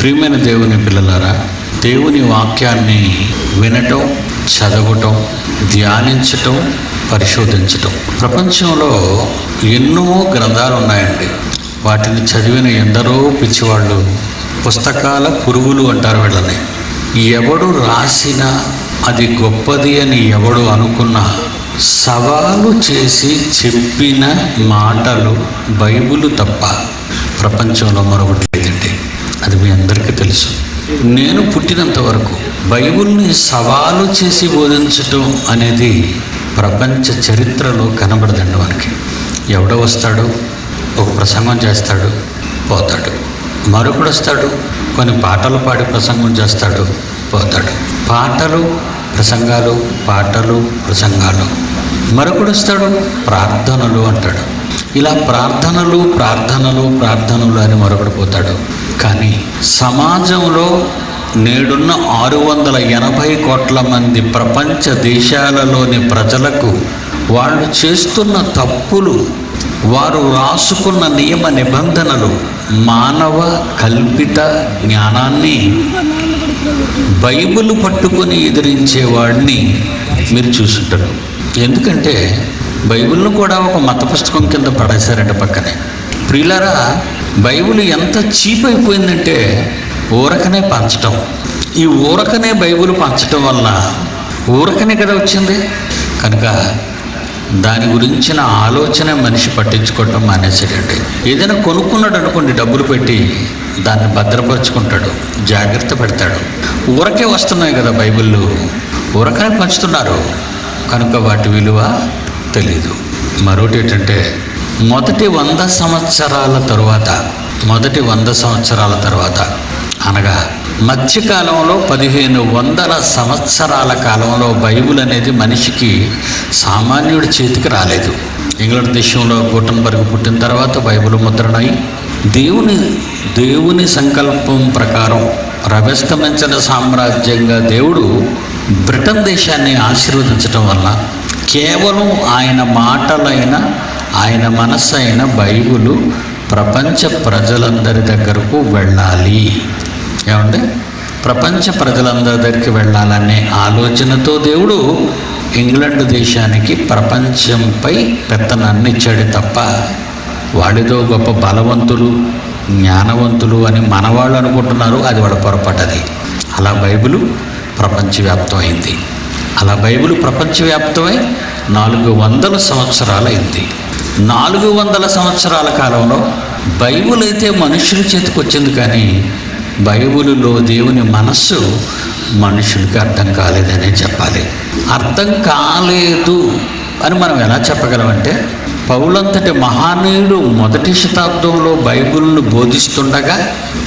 ప్రియమైన దేవుని పిల్లలారా దేవుని వాక్యాన్ని వినటం చదవటం ధ్యానించటం పరిశోధించటం ప్రపంచంలో ఎన్నో గ్రంథాలు ఉన్నాయండి వాటిని చదివిన ఎందరో పిచ్చివాళ్ళు పుస్తకాల పురుగులు అంటారు వీళ్ళని ఎవడు రాసినా అది గొప్పది అని ఎవడు అనుకున్నా సవాలు చేసి చెప్పిన మాటలు బైబిల్ తప్ప ప్రపంచంలో మరొకటి లేదండి అది మీ అందరికీ తెలుసు నేను పుట్టినంత వరకు బైబిల్ని సవాలు చేసి బోధించటం అనేది ప్రపంచ చరిత్రలో కనబడదండి మనకి ఎవడో వస్తాడు ఒక ప్రసంగం చేస్తాడు పోతాడు మరొకడు వస్తాడు కొన్ని పాటలు పాడి ప్రసంగం చేస్తాడు పోతాడు పాటలు ప్రసంగాలు పాటలు ప్రసంగాలు మరొకడు వస్తాడు ప్రార్థనలు అంటాడు ఇలా ప్రార్థనలు ప్రార్థనలు ప్రార్థనలు అని మరొకడు పోతాడు కానీ సమాజంలో నేడున్న ఆరు వందల ఎనభై కోట్ల మంది ప్రపంచ దేశాలలోని ప్రజలకు వాళ్ళు చేస్తున్న తప్పులు వారు రాసుకున్న నియమ నిబంధనలు మానవ కల్పిత జ్ఞానాన్ని బైబిల్ పట్టుకొని ఎదిరించే వాడిని మీరు చూసుంటారు ఎందుకంటే బైబిల్ను కూడా ఒక మత పుస్తకం కింద పడేశారంట పక్కనే ప్రియులారా బైబిల్ ఎంత చీప్ అయిపోయిందంటే ఊరకనే పంచటం ఈ ఊరకనే బైబిల్ పంచటం వల్ల ఊరకనే కదా వచ్చింది కనుక దాని గురించిన ఆలోచన మనిషి పట్టించుకోవటం మానేసాడండి ఏదైనా కొనుక్కున్నాడు అనుకోండి డబ్బులు పెట్టి దాన్ని భద్రపరుచుకుంటాడు జాగ్రత్త పెడతాడు ఊరకే వస్తున్నాయి కదా బైబిళ్ళు ఊరకనే పంచుతున్నారు కనుక వాటి విలువ తెలీదు మరొకటి ఏంటంటే మొదటి వంద సంవత్సరాల తరువాత మొదటి వంద సంవత్సరాల తర్వాత అనగా మధ్యకాలంలో పదిహేను వందల సంవత్సరాల కాలంలో బైబిల్ అనేది మనిషికి సామాన్యుడి చేతికి రాలేదు ఇంగ్లాండ్ దేశంలో గుటన్బర్గ్ పుట్టిన తర్వాత బైబిల్ ముద్రణై దేవుని దేవుని సంకల్పం ప్రకారం రవిస్తమించిన సామ్రాజ్యంగా దేవుడు బ్రిటన్ దేశాన్ని ఆశీర్వదించటం వల్ల కేవలం ఆయన మాటలైన ఆయన మనస్సు అయిన బైబిలు ప్రపంచ ప్రజలందరి దగ్గరకు వెళ్ళాలి ఏమంటే ప్రపంచ ప్రజలందరి దగ్గరికి వెళ్ళాలనే ఆలోచనతో దేవుడు ఇంగ్లాండ్ దేశానికి ప్రపంచంపై పెత్తనాన్ని ఇచ్చాడు తప్ప వాడితో గొప్ప బలవంతులు జ్ఞానవంతులు అని మనవాళ్ళు అనుకుంటున్నారు అది వాళ్ళ పొరపాటది అలా బైబిలు ప్రపంచవ్యాప్తమైంది అలా బైబిల్ ప్రపంచవ్యాప్తమై నాలుగు వందల సంవత్సరాలైంది నాలుగు వందల సంవత్సరాల కాలంలో బైబిల్ అయితే మనుషుల చేతికి వచ్చింది కానీ బైబిలులో దేవుని మనస్సు మనుషులకి అర్థం కాలేదనే చెప్పాలి అర్థం కాలేదు అని మనం ఎలా చెప్పగలమంటే పౌలంతటి మహానీయుడు మొదటి శతాబ్దంలో బైబిల్ను బోధిస్తుండగా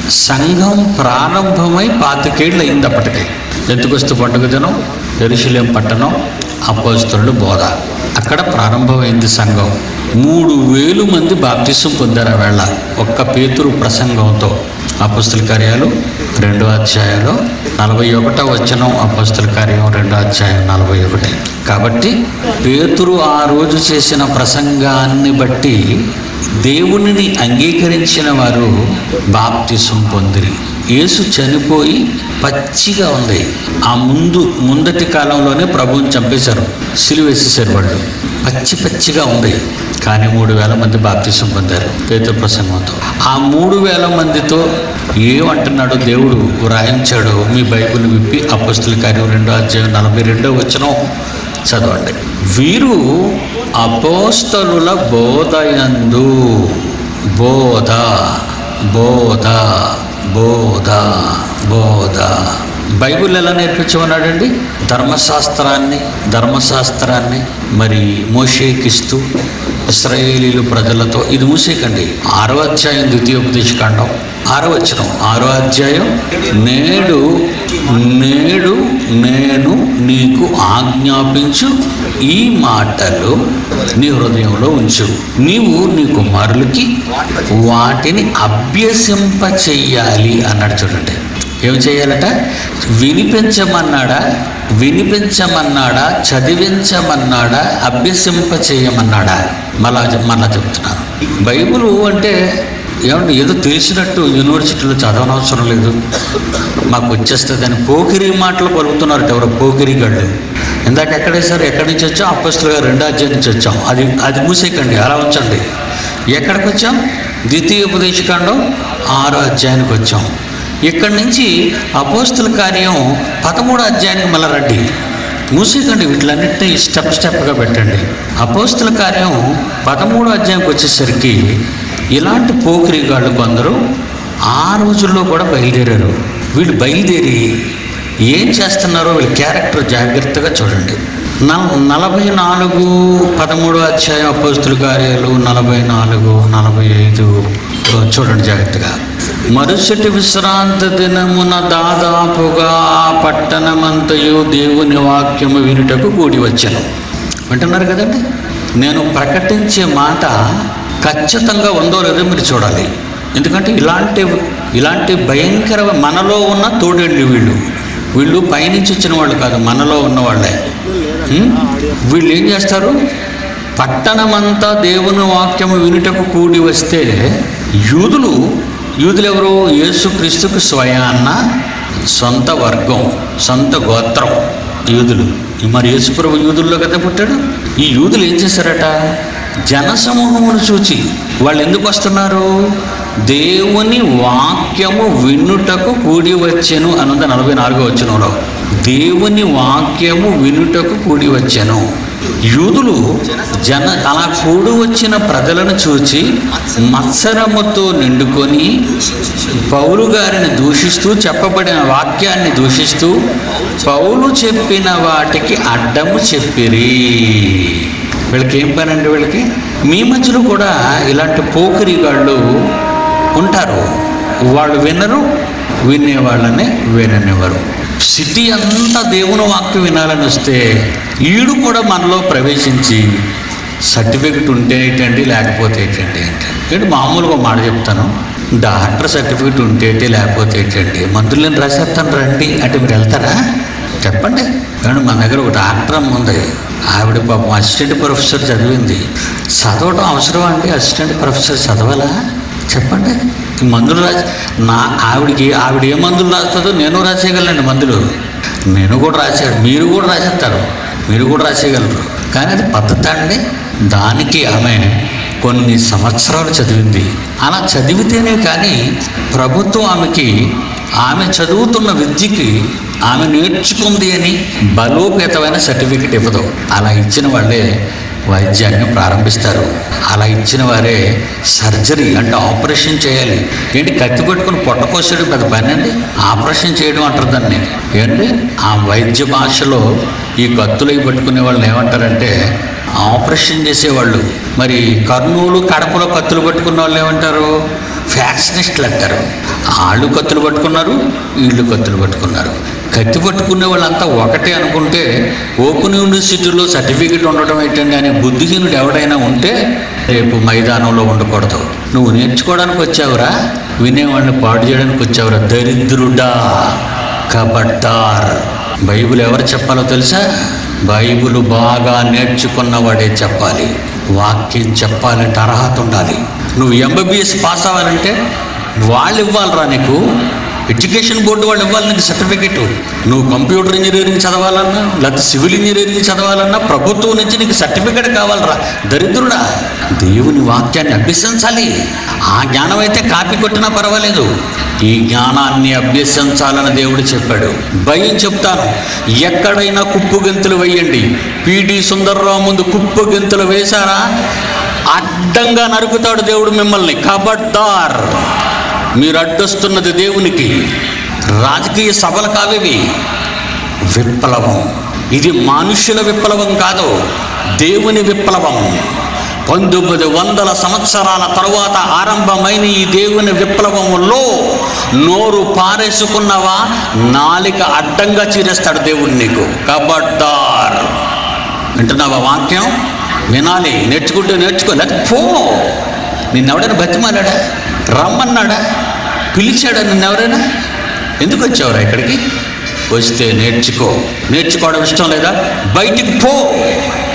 సంఘం ప్రారంభమై పాతికేళ్ళు అయింది అప్పటికి ఎందుకొస్తు పండుగ దినం ఎరుశలేం పట్టణం అపోస్తులు బోధ అక్కడ ప్రారంభమైంది సంఘం మూడు వేలు మంది బాప్తిసం పొందారు ఆ వేళ ఒక్క పేతురు ప్రసంగంతో అపస్తుల కార్యాలు రెండో అధ్యాయంలో నలభై ఒకటో వచనం అపస్తుల కార్యం రెండో అధ్యాయం నలభై ఒకటి కాబట్టి పేతురు ఆ రోజు చేసిన ప్రసంగాన్ని బట్టి దేవునిని అంగీకరించిన వారు బాప్తిసం పొందిరి యేసు చనిపోయి పచ్చిగా ఉంది ఆ ముందు ముందటి కాలంలోనే ప్రభువుని చంపేశారు సిలువేసేసారు వాళ్ళు పచ్చి పచ్చిగా ఉంది కానీ మూడు వేల మంది బాప్తిసం పొందారు పేతురు ప్రసంగంతో ఆ మూడు వేల మందితో ఏమంటున్నాడు దేవుడు వ్రాయించాడు మీ బైబిల్ విప్పి అపస్తుల కార్యం రెండో అధ్యాయం నలభై రెండో వచనం చదవండి వీరు అపోస్తలుల బోధయందు బోధ బోధ బోధ బోధ బైబిల్ ఎలా నేర్పించమన్నాడండి ధర్మశాస్త్రాన్ని ధర్మశాస్త్రాన్ని మరి మోషేకిస్తూ ఇస్రాయేలీలు ప్రజలతో ఇది మూసేకండి ఆరో అధ్యాయం ద్వితీయోపదేశకాండం ఆరో వచనం ఆరో అధ్యాయం నేడు నేడు నేను నీకు ఆజ్ఞాపించు ఈ మాటలు నీ హృదయంలో ఉంచు నీవు నీ కుమారులకి వాటిని అభ్యసింప చెయ్యాలి అన్నాడు చూడండి ఏం చేయాలట వినిపించమన్నాడా వినిపించమన్నాడా చదివించమన్నాడా అభ్యసింప చేయమన్నాడా మళ్ళా మళ్ళా చెప్తున్నాను బైబిల్ అంటే ఏమంటే ఏదో తెలిసినట్టు యూనివర్సిటీలో చదవనవసరం లేదు మాకు వచ్చేస్తుంది అని పోకిరి మాటలు పలుకుతున్నారట ఎవరో పోకిరి గళ్ళు ఇందాక ఎక్కడే సార్ ఎక్కడి నుంచి వచ్చాం అప్పస్తులుగా రెండో అధ్యాయం నుంచి వచ్చాం అది అది మూసేయకండి అలా ఉంచండి ఎక్కడికి వచ్చాం ద్వితీయ ఉపదేశకాండం ఆరో అధ్యాయానికి వచ్చాం ఇక్కడి నుంచి అపోస్తుల కార్యం పదమూడో అధ్యాయానికి మళ్ళీ రండి మూసేయకండి వీటిలన్నింటినీ స్టెప్ స్టెప్గా పెట్టండి అపోస్తుల కార్యం పదమూడో అధ్యాయంకి వచ్చేసరికి ఇలాంటి పోకిరిగాళ్ళు కొందరు ఆ రోజుల్లో కూడా బయలుదేరారు వీళ్ళు బయలుదేరి ఏం చేస్తున్నారో వీళ్ళ క్యారెక్టర్ జాగ్రత్తగా చూడండి నల్ నలభై నాలుగు పదమూడు అధ్యాయం అపోస్తుల కార్యాలు నలభై నాలుగు నలభై ఐదు చూడండి జాగ్రత్తగా మరుసటి విశ్రాంతి దినమున దాదాపుగా ఆ పట్టణమంతయు దేవుని వాక్యము వినుటకు కూడి వచ్చాను వింటున్నారు కదండి నేను ప్రకటించే మాట ఖచ్చితంగా ఉందో లేదో మీరు చూడాలి ఎందుకంటే ఇలాంటి ఇలాంటి భయంకర మనలో ఉన్న తోడేళ్ళు వీళ్ళు వీళ్ళు పైనుంచి వచ్చిన వాళ్ళు కాదు మనలో ఉన్న వాళ్ళే హ్మ్? వీళ్ళు ఏం చేస్తారు పట్టణమంతా దేవుని వాక్యము వినుటకు కూడి వస్తే యూదులు యూదులు ఎవరు యేసుక్రీస్తుకు స్వయాన్న సొంత వర్గం సొంత గోత్రం యూదులు మరి యేసుప్రభు యూదుల్లో కదా పుట్టాడు ఈ యూదులు ఏం చేశారట జనసమూహమును చూచి వాళ్ళు ఎందుకు వస్తున్నారు దేవుని వాక్యము వినుటకు కూడి వచ్చెను అన్నది నలభై నాలుగో వచ్చినలో దేవుని వాక్యము వినుటకు కూడి వచ్చెను యూదులు జన అలా కూడి వచ్చిన ప్రజలను చూచి మత్సరముతో నిండుకొని పౌలు గారిని దూషిస్తూ చెప్పబడిన వాక్యాన్ని దూషిస్తూ పౌలు చెప్పిన వాటికి అడ్డము చెప్పిరి వీళ్ళకి ఏం పని అండి వీళ్ళకి మీ మధ్యలో కూడా ఇలాంటి పోకిరిగాళ్ళు ఉంటారు వాళ్ళు వినరు వినేవాళ్ళనే విననివ్వరు సిటీ అంతా దేవుని వాక్యం వినాలని వస్తే ఈడు కూడా మనలో ప్రవేశించి సర్టిఫికెట్ ఉంటే ఏంటండి లేకపోతే ఏంటండి అంటే ఏంటి మామూలుగా ఒక మాట చెప్తాను డాక్టర్ సర్టిఫికెట్ ఉంటే ఏంటి లేకపోతే ఏంటండి మందులు నేను రాసేస్తాను రండి అంటే మీరు వెళ్తారా చెప్పండి కానీ మన దగ్గర ఒక డాక్టర్ అమ్మ ఉంది ఆవిడ పాపం అసిస్టెంట్ ప్రొఫెసర్ చదివింది చదవడం అవసరం అండి అసిస్టెంట్ ప్రొఫెసర్ చదవాలా చెప్పండి ఈ మందులు రాసి నా ఆవిడకి ఆవిడ ఏ మందులు రాస్తుందో నేను రాసేయగలండి మందులు నేను కూడా రాశాను మీరు కూడా రాసేస్తారు మీరు కూడా రాసేయగలరు కానీ అది పద్ధతి అండి దానికి ఆమె కొన్ని సంవత్సరాలు చదివింది అలా చదివితేనే కానీ ప్రభుత్వం ఆమెకి ఆమె చదువుతున్న విద్యకి ఆమె నేర్చుకుంది అని బలోపేతమైన సర్టిఫికెట్ ఇవ్వదు అలా ఇచ్చిన వాళ్ళే వైద్యాన్ని ప్రారంభిస్తారు అలా ఇచ్చిన వారే సర్జరీ అంటే ఆపరేషన్ చేయాలి ఏంటి కత్తి పట్టుకుని పొట్ట కోసేయడం పెద్ద పని అండి ఆపరేషన్ చేయడం అంటారు దాన్ని ఏంటి ఆ వైద్య భాషలో ఈ కత్తులు అవి పట్టుకునే వాళ్ళని ఏమంటారంటే ఆపరేషన్ చేసేవాళ్ళు మరి కర్నూలు కడపలో కత్తులు పట్టుకున్న వాళ్ళు ఏమంటారు ఫ్యాక్షనిస్టులు అంటారు వాళ్ళు కత్తులు పట్టుకున్నారు వీళ్ళు కత్తులు పట్టుకున్నారు కత్తి పట్టుకునే వాళ్ళంతా ఒకటే అనుకుంటే ఓపెన్ యూనివర్సిటీలో సర్టిఫికెట్ ఉండడం ఏంటండి అనే బుద్ధిహీనుడు ఎవడైనా ఉంటే రేపు మైదానంలో ఉండకూడదు నువ్వు నేర్చుకోవడానికి వచ్చావురా వినేవాడిని పాడు చేయడానికి వచ్చావురా దరిద్రుడా కబడ్డార్ బైబిల్ ఎవరు చెప్పాలో తెలుసా బైబిల్ బాగా నేర్చుకున్నవాడే చెప్పాలి వాక్యం చెప్పాలంటే అర్హత ఉండాలి నువ్వు ఎంబీబీఎస్ పాస్ అవ్వాలంటే వాళ్ళు ఇవ్వాలిరా నీకు ఎడ్యుకేషన్ బోర్డు వాళ్ళు ఇవ్వాలి నీకు సర్టిఫికెట్ నువ్వు కంప్యూటర్ ఇంజనీరింగ్ చదవాలన్నా లేకపోతే సివిల్ ఇంజనీరింగ్ చదవాలన్నా ప్రభుత్వం నుంచి నీకు సర్టిఫికెట్ కావాలరా దరిద్రుడా దేవుని వాక్యాన్ని అభ్యసించాలి ఆ జ్ఞానం అయితే కాపీ కొట్టినా పర్వాలేదు ఈ జ్ఞానాన్ని అభ్యసించాలని దేవుడు చెప్పాడు భయం చెప్తాను ఎక్కడైనా కుప్పు గెంతులు వేయండి పిడి సుందర్రావు ముందు కుప్పు గెంతులు వేశారా అడ్డంగా నరుకుతాడు దేవుడు మిమ్మల్ని కబడ్డార్ మీరు అడ్డొస్తున్నది దేవునికి రాజకీయ సభలు కావివి విప్లవం ఇది మనుషుల విప్లవం కాదు దేవుని విప్లవం పంతొమ్మిది వందల సంవత్సరాల తరువాత ఆరంభమైన ఈ దేవుని విప్లవములో నోరు పారేసుకున్నవా నాలిక అడ్డంగా చీరేస్తాడు దేవుడు నీకు కబడ్డార్ వింటున్నావా వాక్యం వినాలి నేర్చుకుంటే నేర్చుకో లేకపోతే పో నిన్నెవడైనా బతిమాలాడా రమ్మన్నాడా పిలిచాడా నిన్నెవరైనా ఎందుకు వచ్చావురా ఇక్కడికి వస్తే నేర్చుకో నేర్చుకోవడం ఇష్టం లేదా బయటికి పో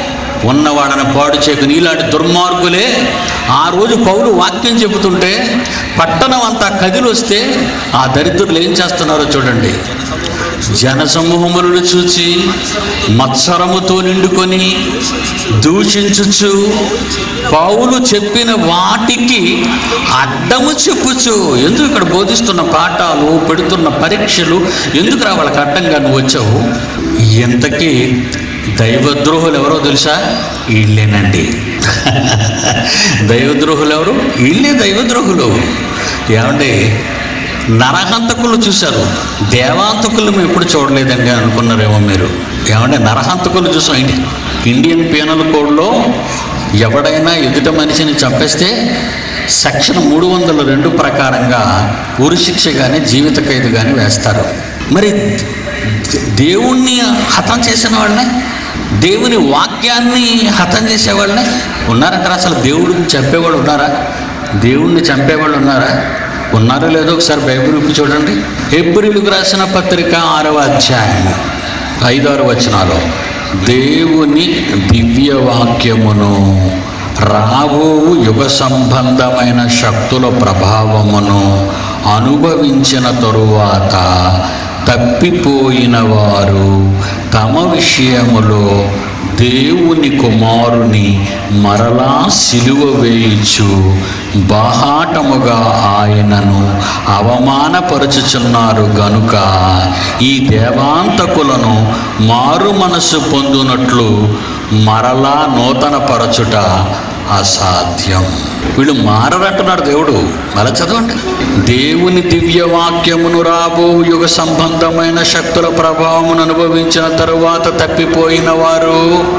ఉన్న వాళ్ళని పాడు చేయకు నీలాంటి దుర్మార్గులే ఆ రోజు పౌలు వాక్యం చెబుతుంటే పట్టణం అంతా కదిలి వస్తే ఆ దరిద్రులు ఏం చేస్తున్నారో చూడండి జనసమూహములను చూచి మత్సరముతో నిండుకొని దూషించుచు పౌలు చెప్పిన వాటికి అడ్డము చెప్పుచు ఎందుకు ఇక్కడ బోధిస్తున్న పాఠాలు పెడుతున్న పరీక్షలు ఎందుకు రా వాళ్ళకి అడ్డంగా నువ్వు వచ్చావు ఎంతకీ దైవద్రోహులు ఎవరో తెలుసా వీళ్ళేనండి దైవద్రోహులు ఎవరు వీళ్ళే దైవద్రోహులు ఏమండి నరహంతకులు చూశారు దేవాంతకులు మేము ఎప్పుడు చూడలేదండి అనుకున్నారేమో మీరు ఏమంటే నరహంతకులు చూసాం ఇండి ఇండియన్ పీనల్ కోడ్లో ఎవడైనా ఎదుట మనిషిని చంపేస్తే సెక్షన్ మూడు వందల రెండు ప్రకారంగా ఉరిశిక్ష కానీ జీవిత ఖైదు కానీ వేస్తారు మరి దే- దేవుణ్ణి హతం చేసిన వాళ్ళనే దేవుని వాక్యాన్ని హతం చేసేవాళ్ళనే ఉన్నారంటారా అసలు దేవుడిని చంపేవాళ్ళు ఉన్నారా దేవుణ్ణి చంపేవాళ్ళు ఉన్నారా ఉన్నారో లేదో ఒకసారి బైబిల్ విప్పి చూడండి ఎబ్రిలకు రాసిన పత్రిక ఆరవ అధ్యాయం ఐదారు వచనాలు దేవుని దివ్య వాక్యమును రాబో యుగ సంబంధమైన శక్తుల ప్రభావమును అనుభవించిన తరువాత తప్పిపోయిన వారు తమ విషయములో దేవుని కుమారుని మరలా సిలువ వేయించు బాహాటముగా ఆయనను అవమానపరుచుచున్నారు గనుక ఈ దేవాంతకులను మారు మనస్సు పొందునట్లు మరలా నూతన పరచుట అసాధ్యం వీళ్ళు మారరంటున్నాడు దేవుడు అలా చదవండి దేవుని దివ్య వాక్యమును రాబో యుగ సంబంధమైన శక్తుల ప్రభావమును అనుభవించిన తరువాత తప్పిపోయిన వారు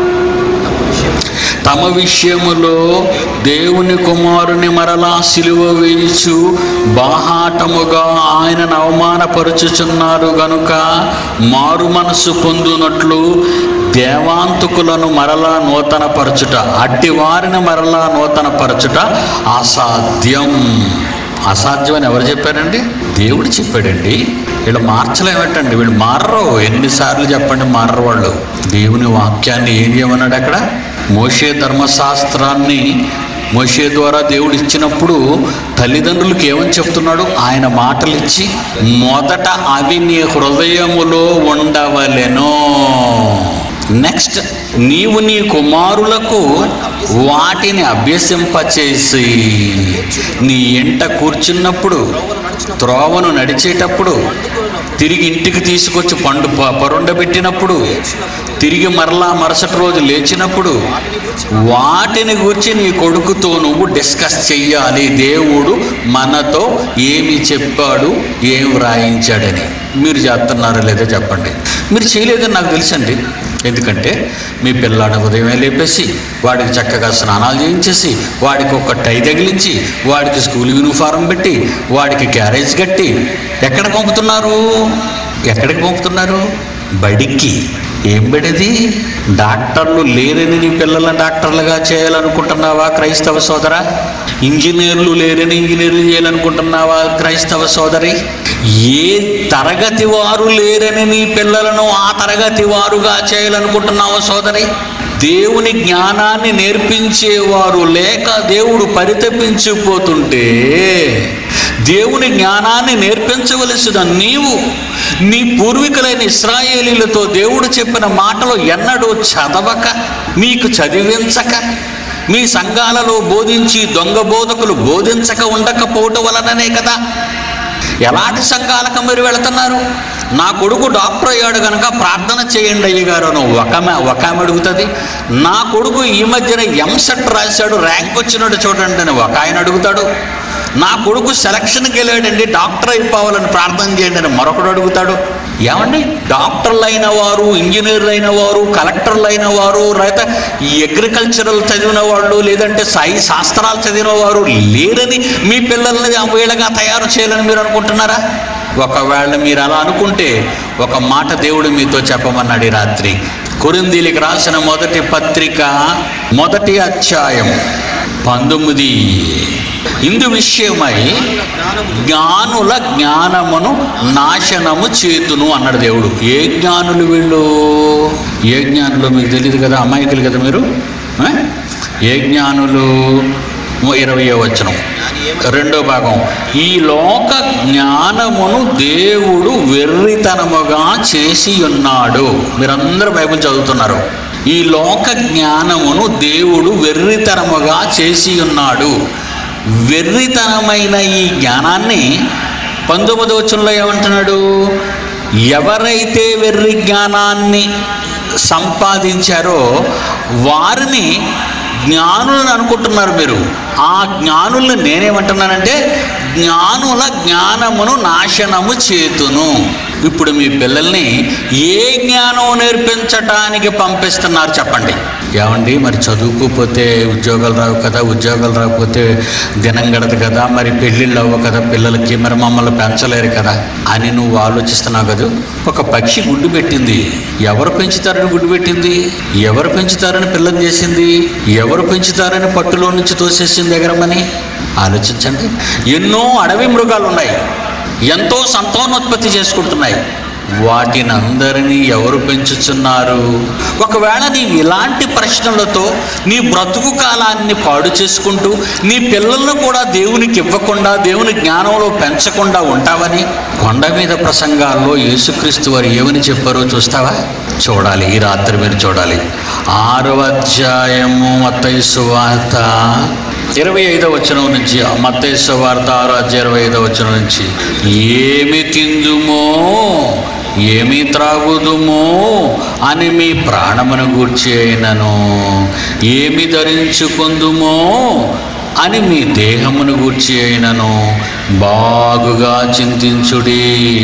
తమ విషయములో దేవుని కుమారుని మరలా సిలువ వేయిచు బాహాటముగా ఆయనను అవమానపరుచుచున్నారు గనుక మారు మనస్సు పొందునట్లు దేవాంతకులను మరలా నూతన పరచుట అట్టి వారిని మరలా నూతన పరచుట అసాధ్యం అసాధ్యం అని ఎవరు చెప్పారండి దేవుడు చెప్పాడండి వీళ్ళు మార్చలేమటండి వీళ్ళు మారరు ఎన్నిసార్లు చెప్పండి మారరు వాళ్ళు దేవుని వాక్యాన్ని ఏం చేయమన్నాడు అక్కడ మోషే ధర్మశాస్త్రాన్ని మోషే ద్వారా దేవుడు ఇచ్చినప్పుడు తల్లిదండ్రులకు ఏమని చెప్తున్నాడు ఆయన మాటలు ఇచ్చి మొదట అవి నీ హృదయములో ఉండవలెను నెక్స్ట్ నీవు నీ కుమారులకు వాటిని అభ్యసింపచేసి నీ ఎంట కూర్చున్నప్పుడు త్రోవను నడిచేటప్పుడు తిరిగి ఇంటికి తీసుకొచ్చి పండు ప- పరుండబెట్టినప్పుడు తిరిగి మరలా మరుసటి రోజు లేచినప్పుడు వాటిని గురించి నీ కొడుకుతో నువ్వు డిస్కస్ చెయ్యాలి దేవుడు మనతో ఏమి చెప్పాడు ఏం వ్రాయించాడని మీరు చేస్తున్నారో లేదో చెప్పండి మీరు చేయలేదని నాకు తెలుసండి ఎందుకంటే మీ పిల్లాడిని ఉదయమే లేపేసి వాడికి చక్కగా స్నానాలు చేయించేసి వాడికి ఒక టై తగిలించి వాడికి స్కూల్ యూనిఫారం పెట్టి వాడికి క్యారేజ్ కట్టి ఎక్కడ పంపుతున్నారు ఎక్కడికి పంపుతున్నారు బడికి ఏం బడిది డాక్టర్లు లేరని నీ పిల్లలను డాక్టర్లుగా చేయాలనుకుంటున్నావా క్రైస్తవ సోదరా ఇంజనీర్లు లేరని ఇంజనీర్లు చేయాలనుకుంటున్నావా క్రైస్తవ సోదరి ఏ తరగతి వారు లేరని నీ పిల్లలను ఆ తరగతి వారుగా చేయాలనుకుంటున్నావా సోదరి దేవుని జ్ఞానాన్ని నేర్పించేవారు లేక దేవుడు పరితపించిపోతుంటే దేవుని జ్ఞానాన్ని నేర్పించవలసిన నీవు నీ పూర్వీకులైన ఇస్రాయేలీలతో దేవుడు చెప్పిన మాటలు ఎన్నడూ చదవక మీకు చదివించక మీ సంఘాలలో బోధించి దొంగ బోధకులు బోధించక ఉండకపోవటం వలననే కదా ఎలాంటి సంఘాలకు మీరు వెళుతున్నారు నా కొడుకు డాక్టర్ అయ్యాడు కనుక ప్రార్థన చేయండి అయ్యగారు అని ఒక ఆమె ఒక ఆమె అడుగుతుంది నా కొడుకు ఈ మధ్యన ఎంసెట్ రాశాడు ర్యాంక్ వచ్చినాడు చూడండి అని ఒక ఆయన అడుగుతాడు నా కొడుకు సెలక్షన్కి వెళ్ళాడండి డాక్టర్ అయిపోవాలని ప్రార్థన చేయండి అని మరొకడు అడుగుతాడు ఏమండి డాక్టర్లు అయిన వారు ఇంజనీర్లు అయిన వారు కలెక్టర్లు అయిన వారు లేకపోతే ఈ అగ్రికల్చరల్ చదివిన వాళ్ళు లేదంటే సాయి శాస్త్రాలు చదివిన వారు లేరని మీ పిల్లల్ని వీళ్ళగా తయారు చేయాలని మీరు అనుకుంటున్నారా ఒకవేళ మీరు అలా అనుకుంటే ఒక మాట దేవుడు మీతో చెప్పమన్నాడు ఈ రాత్రి కొరిందీలికి రాసిన మొదటి పత్రిక మొదటి అధ్యాయం పంతొమ్మిది ఇందు విషయమై జ్ఞానుల జ్ఞానమును నాశనము చేతును అన్నాడు దేవుడు ఏ జ్ఞానులు వీళ్ళు ఏ జ్ఞానులు మీకు తెలియదు కదా అమాయకులు కదా మీరు ఆ? ఏ జ్ఞానులు ఇరవయో వచనం రెండో భాగం ఈ లోక జ్ఞానమును దేవుడు వెర్రితనముగా చేసి ఉన్నాడు మీరందరూ బైబిల్ చదువుతున్నారు ఈ లోక జ్ఞానమును దేవుడు వెర్రితనముగా చేసి ఉన్నాడు వెర్రితనమైన ఈ జ్ఞానాన్ని పంతొమ్మిది వచనంలో ఏమంటున్నాడు ఎవరైతే వెర్రి జ్ఞానాన్ని సంపాదించారో వారిని జ్ఞానులను అనుకుంటున్నారు మీరు ఆ జ్ఞానుల్ని నేనేమంటున్నానంటే జ్ఞానుల జ్ఞానమును నాశనము చేతును ఇప్పుడు మీ పిల్లల్ని ఏ జ్ఞానం నేర్పించటానికి పంపిస్తున్నారు చెప్పండి ఏమండి మరి చదువుకోపోతే ఉద్యోగాలు రావు కదా ఉద్యోగాలు రాకపోతే దినం గడదు కదా మరి పెళ్ళిళ్ళు అవ్వ కదా పిల్లలకి మరి మమ్మల్ని పెంచలేరు కదా అని నువ్వు ఆలోచిస్తున్నావు కదా ఒక పక్షి గుడ్డు పెట్టింది ఎవరు పెంచుతారని గుడ్డు పెట్టింది ఎవరు పెంచుతారని పిల్లని చేసింది ఎవరు పెంచుతారని పట్టులో నుంచి తోసేసింది ఎగరమని ఆలోచించండి ఎన్నో అడవి మృగాలు ఉన్నాయి ఎంతో సంతానోత్పత్తి చేసుకుంటున్నాయి వాటిని అందరినీ ఎవరు పెంచుతున్నారు ఒకవేళ నీవు ఇలాంటి ప్రశ్నలతో నీ బ్రతుకు కాలాన్ని పాడు చేసుకుంటూ నీ పిల్లలను కూడా దేవునికి ఇవ్వకుండా దేవుని జ్ఞానంలో పెంచకుండా ఉంటావని కొండ మీద ప్రసంగాల్లో యేసుక్రీస్తు వారు ఏమని చెప్పారో చూస్తావా చూడాలి ఈ రాత్రి మీరు చూడాలి ఆరవ అధ్యాయము మత్తయి వార్త ఇరవై ఐదవ వచనం నుంచి మత్తయి వార్త ఆరో అధ్యాయ ఇరవై ఐదవ వచనం నుంచి ఏమి తిందుమో ఏమి త్రాగుదుమో అని మీ ప్రాణమును గూర్చి అయినను ఏమి ధరించుకుందుమో అని మీ దేహమును గూర్చి అయినను బాగుగా చింతించుడి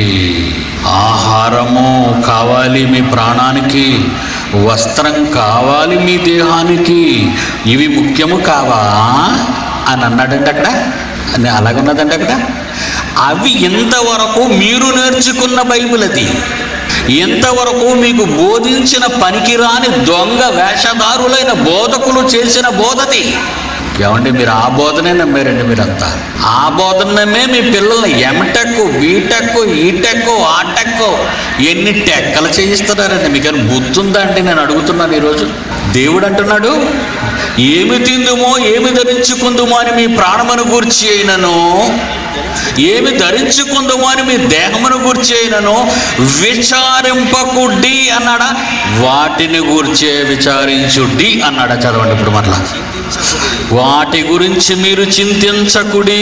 ఆహారము కావాలి మీ ప్రాణానికి వస్త్రం కావాలి మీ దేహానికి ఇవి ముఖ్యము కావా అని అన్నాడండి అక్కడ అని అలాగున్నదండి అక్కడ అవి ఇంతవరకు మీరు నేర్చుకున్న బైబిల్ అది ఇంతవరకు మీకు బోధించిన పనికిరాని దొంగ వేషధారులైన బోధకులు చేసిన బోధది ఏమండి మీరు ఆ బోధనే నమ్మారండి మీరంతా ఆ బోధన నమ్మే మీ పిల్లల్ని ఎంటెక్ బీటెక్ ఈటెక్ ఆటెక్ ఎన్ని టెక్కలు చేయిస్తున్నారండి మీకు అని బుద్ధి ఉందా అండి నేను అడుగుతున్నాను ఈరోజు దేవుడు అంటున్నాడు ఏమి తిందుమో ఏమి ధరించుకుందుమో అని మీ ప్రాణమును గూర్చి అయినను ఏమి ధరించుకుందుమో అని మీ దేహమును గూర్చి అయినను విచారింపకుడి అన్నాడా వాటిని గూర్చే విచారించుడి అన్నాడా చదవండి ఇప్పుడు మరలా వాటి గురించి మీరు చింతించకుడి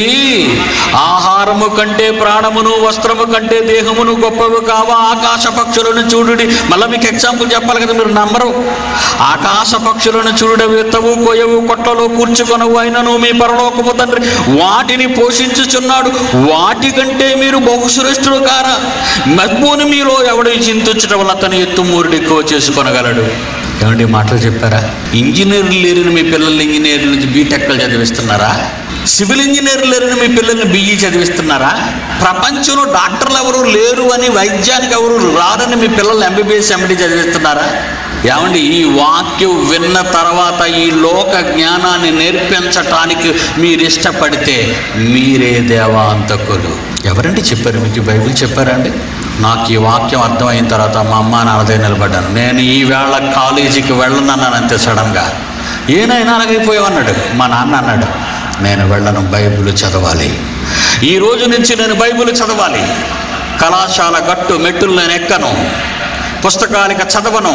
ఆహారము కంటే ప్రాణమును వస్త్రము కంటే దేహమును గొప్పవి కావా ఆకాశ పక్షులను చూడుడి మళ్ళీ మీకు ఎగ్జాంపుల్ చెప్పాలి కదా మీరు నమ్మరు ఆకాశ పక్షులను చూడ విత్తవు కొయ్యవు కొట్లలో కూర్చుకొనవు అయినను మీ పరలోకపు తండ్రి వాటిని పోషించుచున్నాడు వాటి కంటే మీరు బహుశ్రేష్ఠులు కారా మబ్బుని మీలో ఎవడు చింతించడం వల్ల అతని ఎత్తు మూరుడు ఎక్కువ చేసుకొనగలడు ఏమండి ఈ మాటలు చెప్పారా ఇంజనీర్లు లేరని మీ పిల్లల్ని ఇంజనీర్ల నుంచి బీటెక్లు చదివిస్తున్నారా సివిల్ ఇంజనీర్లు లేరని మీ పిల్లల్ని బిఈ చదివిస్తున్నారా ప్రపంచంలో డాక్టర్లు ఎవరు లేరు అని వైద్యానికి ఎవరు రారని మీ పిల్లల్ని ఎంబీబీఎస్ ఎండి చదివిస్తున్నారా ఏమండి ఈ వాక్యం విన్న తర్వాత ఈ లోక జ్ఞానాన్ని నేర్పించటానికి మీరు ఇష్టపడితే మీరే దేవాంతకులు ఎవరండి చెప్పారు మీకు ఈ బైబిల్ చెప్పారండి నాకు ఈ వాక్యం అర్థమైన తర్వాత మా అమ్మ నాన్నదే నిలబడ్డాను నేను ఈ వేళ కాలేజీకి వెళ్ళనన్నాను అంతే సడన్గా ఏనైనా అలాగైపోయావన్నాడు మా నాన్న అన్నాడు నేను వెళ్ళను బైబిల్ చదవాలి ఈ రోజు నుంచి నేను బైబిల్ చదవాలి కళాశాల గట్టు మెట్టులు నేను ఎక్కను పుస్తకాలిక చదవను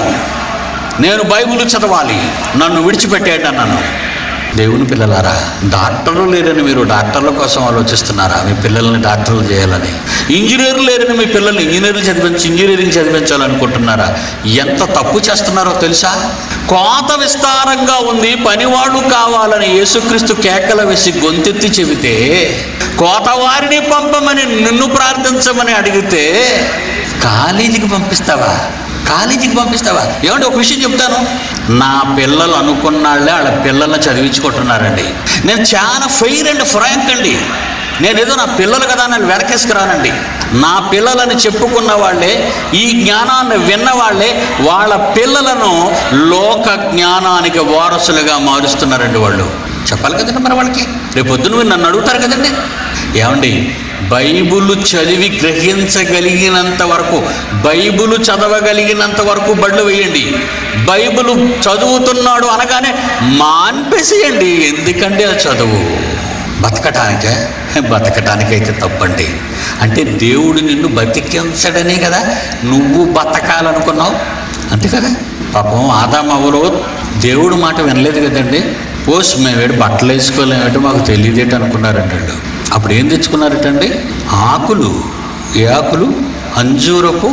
నేను బైబిల్ చదవాలి నన్ను విడిచిపెట్టేయండి అన్నాను దేవుని పిల్లలారా డాక్టర్లు లేరని మీరు డాక్టర్ల కోసం ఆలోచిస్తున్నారా మీ పిల్లల్ని డాక్టర్లు చేయాలని ఇంజనీర్లు లేరని మీ పిల్లల్ని ఇంజనీర్లు చదివించి ఇంజనీరింగ్ చదివించాలనుకుంటున్నారా ఎంత తప్పు చేస్తున్నారో తెలుసా కోత విస్తారంగా ఉంది పనివాళ్ళు కావాలని యేసుక్రీస్తు కేకల వేసి గొంతెత్తి చెబితే కోతవారిని పంపమని నిన్ను ప్రార్థించమని అడిగితే కాలేజీకి పంపిస్తావా కాలేజీకి పంపిస్తావా ఏమంటే ఒక విషయం చెప్తాను నా పిల్లలు అనుకున్నాళ్ళే వాళ్ళ పిల్లల్ని చదివించుకుంటున్నారండి నేను చాలా ఫెయిర్ అండ్ ఫ్రాంక్ అండి నేను ఏదో నా పిల్లలు కదా నేను వెనకేసుకురానండి నా పిల్లలని చెప్పుకున్న వాళ్ళే ఈ జ్ఞానాన్ని విన్న వాళ్ళే వాళ్ళ పిల్లలను లోక జ్ఞానానికి వారసులుగా మారుస్తున్నారండి వాళ్ళు చెప్పాలి కదండి మరి వాళ్ళకి రేపు పొద్దున మీరు నన్ను అడుగుతారు కదండి ఏమండి బైబుల్ చదివి గ్రహించగలిగినంత వరకు బైబుల్ చదవగలిగినంత వరకు బళ్ళు వేయండి బైబుల్ చదువుతున్నాడు అనగానే మాన్పేసేయండి ఎందుకంటే ఆ చదువు బతకటానికే బతకటానికైతే తప్పండి అంటే దేవుడు నిన్ను బతికించడనే కదా నువ్వు బతకాలనుకున్నావు అంతే కదా పాపం ఆదామవ్వలో దేవుడు మాట వినలేదు కదండి పోస్ మేము ఏడు బట్టలు వేసుకోలేమేటో మాకు తెలియదేటి అనుకున్నారంట వాళ్ళు. అప్పుడు ఏం తెచ్చుకున్నారటండి ఆకులు ఏ ఆకులు అంజూరపు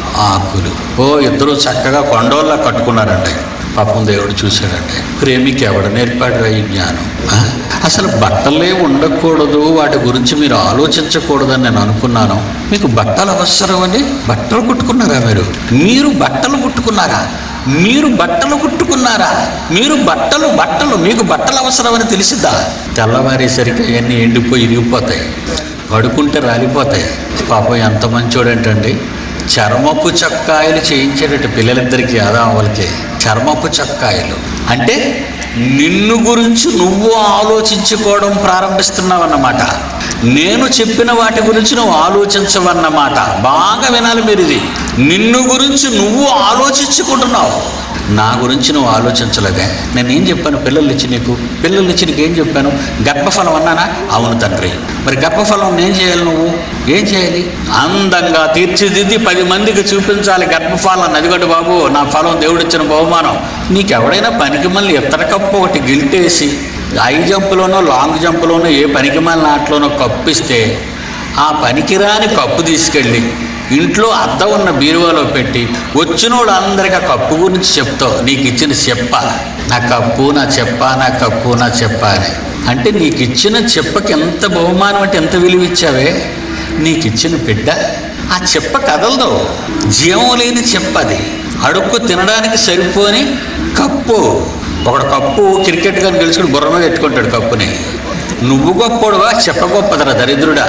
ఆకులు ఓ ఇద్దరు చక్కగా కొండోళ్ళ కట్టుకున్నారండి పాపం దేవుడు చూశాడండి ప్రేమికి ఎవడ నేర్పాడు ఈ జ్ఞానం ఆ? అసలు బట్టలే ఉండకూడదు వాటి గురించి మీరు ఆలోచించకూడదని నేను అనుకున్నాను మీకు బట్టలు అవసరం అండి బట్టలు కుట్టుకున్నారా మీరు మీరు బట్టలు కుట్టుకున్నారా మీరు బట్టలు కుట్టుకున్నారా మీరు బట్టలు బట్టలు మీకు బట్టలు అవసరమని తెలిసిద్దా తెల్లవారేసరికి అవన్నీ ఎండిపోయి ఇరిగిపోతాయి పడుకుంటే రాలిపోతాయి పాపం ఎంత మంచోడంటండి చర్మపు చొక్కాయలు చేయించేటట్టు పిల్లలిద్దరికి ఆదాములకి చర్మపు చొక్కాయలు అంటే నిన్ను గురించి నువ్వు ఆలోచించుకోవడం ప్రారంభిస్తున్నావన్నమాట నేను చెప్పిన వాటి గురించి నువ్వు ఆలోచించవన్నమాట బాగా వినాలి మీరు ఇది నిన్ను గురించి నువ్వు ఆలోచించుకుంటున్నావు నా గురించి నువ్వు ఆలోచించలేదే నేను ఏం చెప్పాను పిల్లలు ఇచ్చి నీకు పిల్లలు ఇచ్చి నీకు ఏం చెప్పాను గర్భఫలం అన్నానా అవును తండ్రి మరి గర్భఫలం ఏం చేయాలి నువ్వు ఏం చేయాలి అందంగా తీర్చిదిద్ది పది మందికి చూపించాలి గర్భఫలం అదిగోటి బాబు నా ఫలం దేవుడిచ్చిన బహుమానం నీకెవడైనా పనికి మళ్ళీ ఇతర కప్పు ఒకటి గిల్టేసి హై జంపులోనో లాంగ్ జంపులోనో ఏ పనికి మళ్ళీ నాట్లోనో కప్పిస్తే ఆ పనికిరాని కప్పు తీసుకెళ్ళి ఇంట్లో అద్దం ఉన్న బీరువాలో పెట్టి వచ్చిన వాళ్ళందరికీ ఆ కప్పు గురించి చెప్తావు నీకు ఇచ్చిన చెప్ప నా కప్పు నా చెప్ప నా కప్పు నా చెప్ప అని అంటే నీకు ఇచ్చిన చెప్పకి ఎంత బహుమానం అంటే ఎంత విలువ ఇచ్చావే నీకు ఇచ్చిన బిడ్డ ఆ చెప్ప కదలదు జీవం లేని చెప్పది అడుక్కు తినడానికి సరిపోని కప్పు ఒకడు కప్పు క్రికెట్ కానీ గెలుచుకుని బుర్ర మీద పెట్టుకుంటాడు కప్పుని నువ్వు గొప్పోడువా చెప్ప గొప్పదరా దరిద్రుడా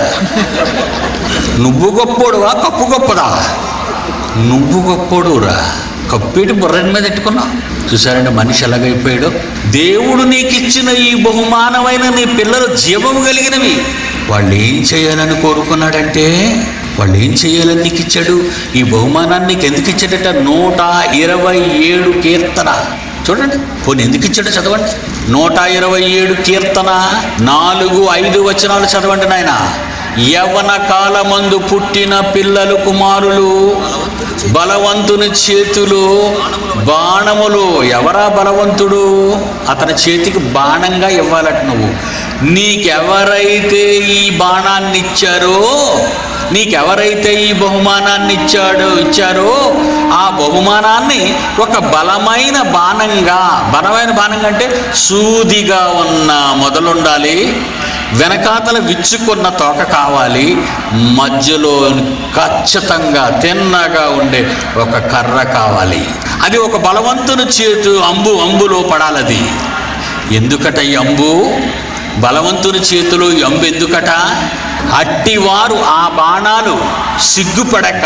నువ్వు గొప్పోడువా కప్పు గొప్పదా నువ్వు గొప్పోడురా కప్పేటి బుర్రని మీద పెట్టుకున్నావు చూసారండి మనిషి ఎలాగైపోయాడు దేవుడు నీకు ఇచ్చిన ఈ బహుమానమైన నీ పిల్లలు జీవము కలిగినవి వాళ్ళు ఏం చేయాలని కోరుకున్నాడంటే వాళ్ళు ఏం చేయాలని నీకు ఇచ్చాడు ఈ బహుమానాన్ని నీకు ఎందుకు ఇచ్చాడట నూట ఇరవై ఏడు కీర్తన చూడండి పోనీ ఎందుకు ఇచ్చాడో చదవండి నూట ఇరవై ఏడు కీర్తన నాలుగు ఐదు వచనాలు చదవండి నాయన యవన కాలమందు పుట్టిన పిల్లలు కుమారులు బలవంతుని చేతులు బాణములు ఎవరా బలవంతుడు అతని చేతికి బాణంగా ఇవ్వాలట నువ్వు నీకెవరైతే ఈ బాణాన్ని ఇచ్చారో నీకెవరైతే ఈ బహుమానాన్ని ఇచ్చాడో ఇచ్చారో ఆ బహుమానాన్ని ఒక బలమైన బాణంగా బలమైన బాణంగా అంటే సూదిగా ఉన్న మొదలుండాలి వెనకాతల విచ్చుకున్న తోక కావాలి మధ్యలో ఖచ్చితంగా తిన్నగా ఉండే ఒక కర్ర కావాలి అది ఒక బలవంతుని చేతు అంబు అంబులో పడాలది ఎందుకట ఈ అంబు బలవంతుని చేతిలో ఈ అంబు ఎందుకట అట్టివారు ఆ బాణాలు సిగ్గుపడక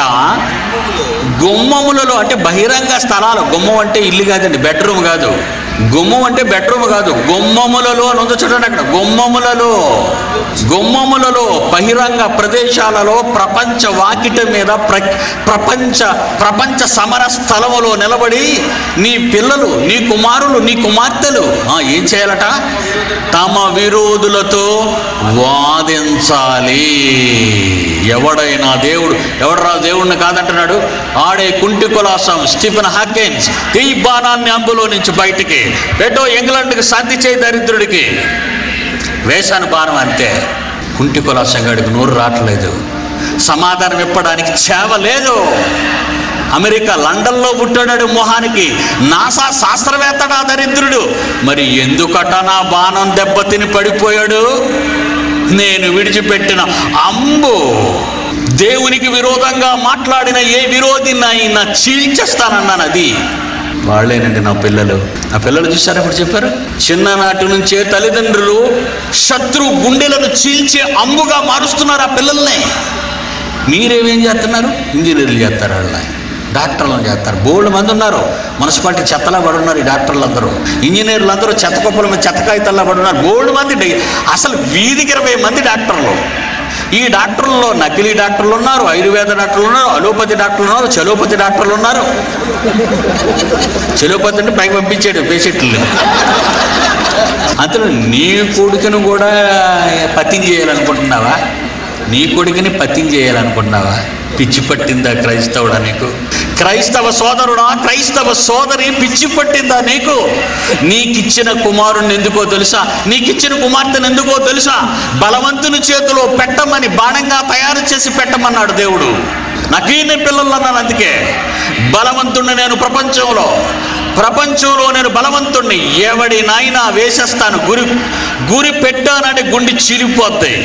గుమ్మములలో అంటే బహిరంగ స్థలాలు గుమ్మం అంటే ఇల్లు కాదండి బెడ్రూమ్ కాదు గుమ్మం అంటే బెడ్రూమ్ కాదు గుమ్మములలో అని ఉందో చూడండి అక్కడ గుమ్మములలో గుమ్మములలో బహిరంగ ప్రదేశాలలో ప్రపంచ వాకిట మీద ప్ర ప్రపంచ ప్రపంచ సమర స్థలములో నిలబడి నీ పిల్లలు నీ కుమారులు నీ కుమార్తెలు ఆ, ఏం చేయాలట తమ విరోధులతో వాదించాలి ఎవడైనా దేవుడు ఎవడరా దేవుడిని కాదంటున్నాడు ఆడే కుంటి కులాసం స్టీఫెన్ హాకిన్స్ ఈ బాణాన్ని అంబులో నుంచి బయటికి పెట్టో ఇంగ్లాండ్కి శాంతి చేయి దరిద్రుడికి వేశాను బాణం అంతే కుంటి కులాసంగాడికి నోరు రావట్లేదు సమాధానం ఇప్పడానికి చేవ లేదు అమెరికా లండన్లో పుట్టాడు మొహానికి నాసా శాస్త్రవేత్తడా దరిద్రుడు మరి ఎందుకట నా బాణం దెబ్బతిని పడిపోయాడు నేను విడిచిపెట్టిన అంబు దేవునికి విరోధంగా మాట్లాడిన ఏ విరోధినైనా చీల్చేస్తానన్నాను అది వాళ్ళేనండి నా పిల్లలు నా పిల్లలు చూసారా ఇప్పుడు చెప్పారు చిన్ననాటి నుంచే తల్లిదండ్రులు శత్రు గుండెలను చీల్చే అంబుగా మారుస్తున్నారు ఆ పిల్లల్ని మీరేమేం చేస్తున్నారు ఇంజనీర్లు చేస్తారు వాళ్ళ డాక్టర్లు చేస్తారు బోల్డ్ మంది ఉన్నారు మున్సిపాలిటీ చెత్తలా పడి ఉన్నారు ఈ డాక్టర్లు అందరూ ఇంజనీర్లు అందరూ చెత్త కుప్పల మీద చెత్త కాగితాల్లో పడి ఉన్నారు బోల్డ్ మంది డి- అసలు వీధికి ఇరవై మంది డాక్టర్లు ఈ డాక్టర్లలో నకిలీ డాక్టర్లు ఉన్నారు ఆయుర్వేద డాక్టర్లు ఉన్నారు అలోపతి డాక్టర్లు ఉన్నారు చలోపతి డాక్టర్లు ఉన్నారు చలోపతి అంటే పైకి పంపించాడు పేషెంట్లు అందులో నీ కొడుకును కూడా పత్యం చేయాలనుకుంటున్నావా నీ కొడుకుని పత్యం చేయాలనుకుంటున్నావా పిచ్చి పట్టిందా క్రైస్తవుడా నీకు క్రైస్తవ సోదరుడా క్రైస్తవ సోదరి పిచ్చి పట్టిందా నీకు నీకిచ్చిన కుమారుని ఎందుకో తెలుసా నీకిచ్చిన కుమార్తెను ఎందుకో తెలుసా బలవంతుని చేతిలో పెట్టమని బాణంగా తయారు చేసి పెట్టమన్నాడు దేవుడు నాకీనే పిల్లలు అన్నాను అందుకే బలవంతుణ్ణి నేను ప్రపంచంలో ప్రపంచంలో నేను బలవంతుణ్ణి ఎవడి నాయనా వేసేస్తాను గురి గురి పెట్టానంటే గుండి చీలిపోద్ది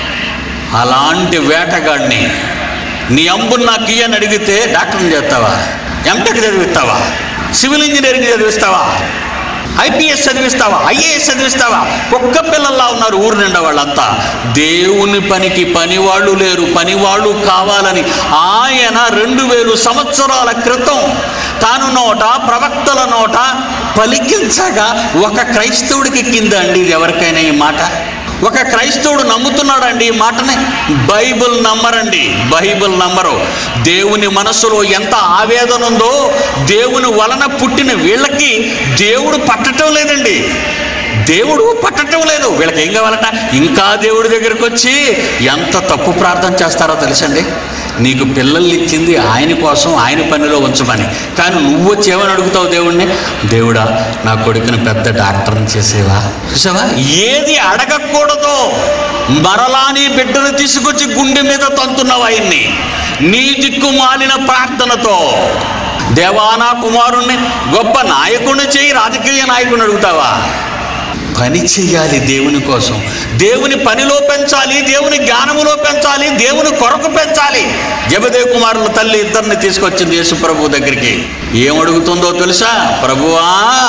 అలాంటి వేటగాడిని నీ అంబు నాకు ఇయ్యని అడిగితే డాక్టర్ని చేస్తావా ఎంటెక్ చదివిస్తావా సివిల్ ఇంజనీరింగ్ చదివిస్తావా ఐపీఎస్ చదివిస్తావా ఐఏఎస్ చదివిస్తావా కుక్క పిల్లల్లా ఉన్నారు ఊరు నిండా వాళ్ళంతా దేవుని పనికి పనివాళ్ళు లేరు పనివాళ్ళు కావాలని ఆయన రెండు వేలు సంవత్సరాల క్రితం తాను నోట ప్రవక్తల నోట పలికించగా ఒక క్రైస్తవుడికి కింద అండి ఇది ఎవరికైనా ఈ మాట ఒక క్రైస్తవుడు నమ్ముతున్నాడండి ఈ మాటని బైబిల్ నమ్మరండి బైబిల్ నమ్మరు దేవుని మనసులో ఎంత ఆవేదన ఉందో దేవుని వలన పుట్టిన వీళ్ళకి దేవుడు పట్టటం లేదండి దేవుడు పట్టటం లేదు వీళ్ళకి ఏం కావాలట ఇంకా దేవుడి దగ్గరికి వచ్చి ఎంత తప్పు ప్రార్థన చేస్తారో తెలుసండి నీకు పిల్లల్ని ఇచ్చింది ఆయన కోసం ఆయన పనిలో ఉంచమని కానీ నువ్వు వచ్చి ఏమని అడుగుతావు దేవుణ్ణి దేవుడా నా కొడుకుని పెద్ద డాక్టర్ని చేసేవా చూసావా ఏది అడగకూడదో మరలా నీ బిడ్డను తీసుకొచ్చి గుండె మీద తంతున్నావు ఆయన్ని నీ దిక్కు మాలిన ప్రార్థనతో దేవానా కుమారుణ్ణి గొప్ప నాయకుడిని చేయి రాజకీయ నాయకుడిని అడుగుతావా పని చెయ్యాలి దేవుని కోసం దేవుని పనిలో పెంచాలి దేవుని జ్ఞానములో పెంచాలి దేవుని కొరకు పెంచాలి జబదే కుమారుల తల్లి ఇద్దరిని తీసుకొచ్చింది యేసు ప్రభు దగ్గరికి ఏం అడుగుతుందో తెలుసా ప్రభువా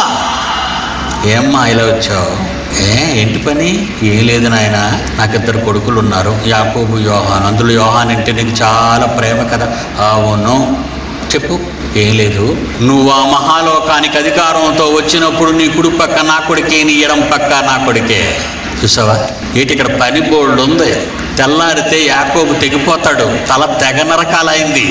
ఏమ్మా ఇలా వచ్చావు ఏ ఏంటి పని ఏం లేదు నాయన నాకు ఇద్దరు కొడుకులు ఉన్నారు యాకోబు యోహాన్ అందులో యోహాన్ అంటే నీకు చాలా ప్రేమ కదా అవును చెప్పు ఏం లేదు నువ్వు ఆ మహాలోకానికి అధికారంతో వచ్చినప్పుడు నీ కుడి పక్క నా కొడుకే నీ ఎడం పక్క నా కొడుకే చూసావా ఏంటి ఇక్కడ పని బోర్డు ఉంది తెల్లారితే యాకోబు తెగిపోతాడు తల తెగ నరకాలైంది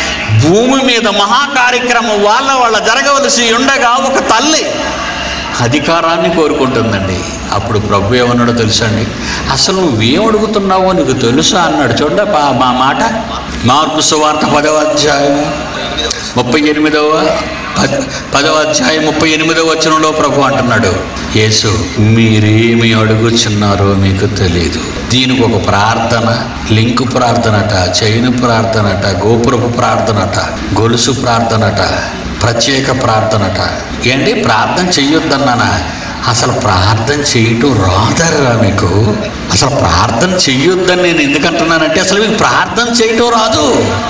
భూమి మీద మహా కార్యక్రమం వాళ్ళ వాళ్ళ జరగవలసి ఉండగా ఒక తల్లి అధికారాన్ని కోరుకుంటుందండి అప్పుడు ప్రభు ఏమన్నాడో తెలుసండి అసలు నువ్వేం అడుగుతున్నావో నీకు తెలుసా అన్నాడు చూడ మా మాట మార్పు సువార్త పదవ అధ్యాయం ముప్పై ఎనిమిదవ పద పదవ అధ్యాయం ముప్పై ఎనిమిదవ వచనంలో ప్రభు అంటున్నాడు యేసు మీరేమి అడుగుచున్నారో మీకు తెలియదు దీనికి ఒక ప్రార్థన లింకు ప్రార్థనట చైను ప్రార్థనట గోపురపు ప్రార్థనట గొలుసు ప్రార్థనట ప్రత్యేక ప్రార్థనట ఏంటి ప్రార్థన చెయ్యొద్దన్నానా అసలు ప్రార్థన చేయటం రాదరా మీకు అసలు ప్రార్థన చెయ్యొద్దని నేను ఎందుకంటున్నానంటే అసలు మీకు ప్రార్థన చేయటం రాదు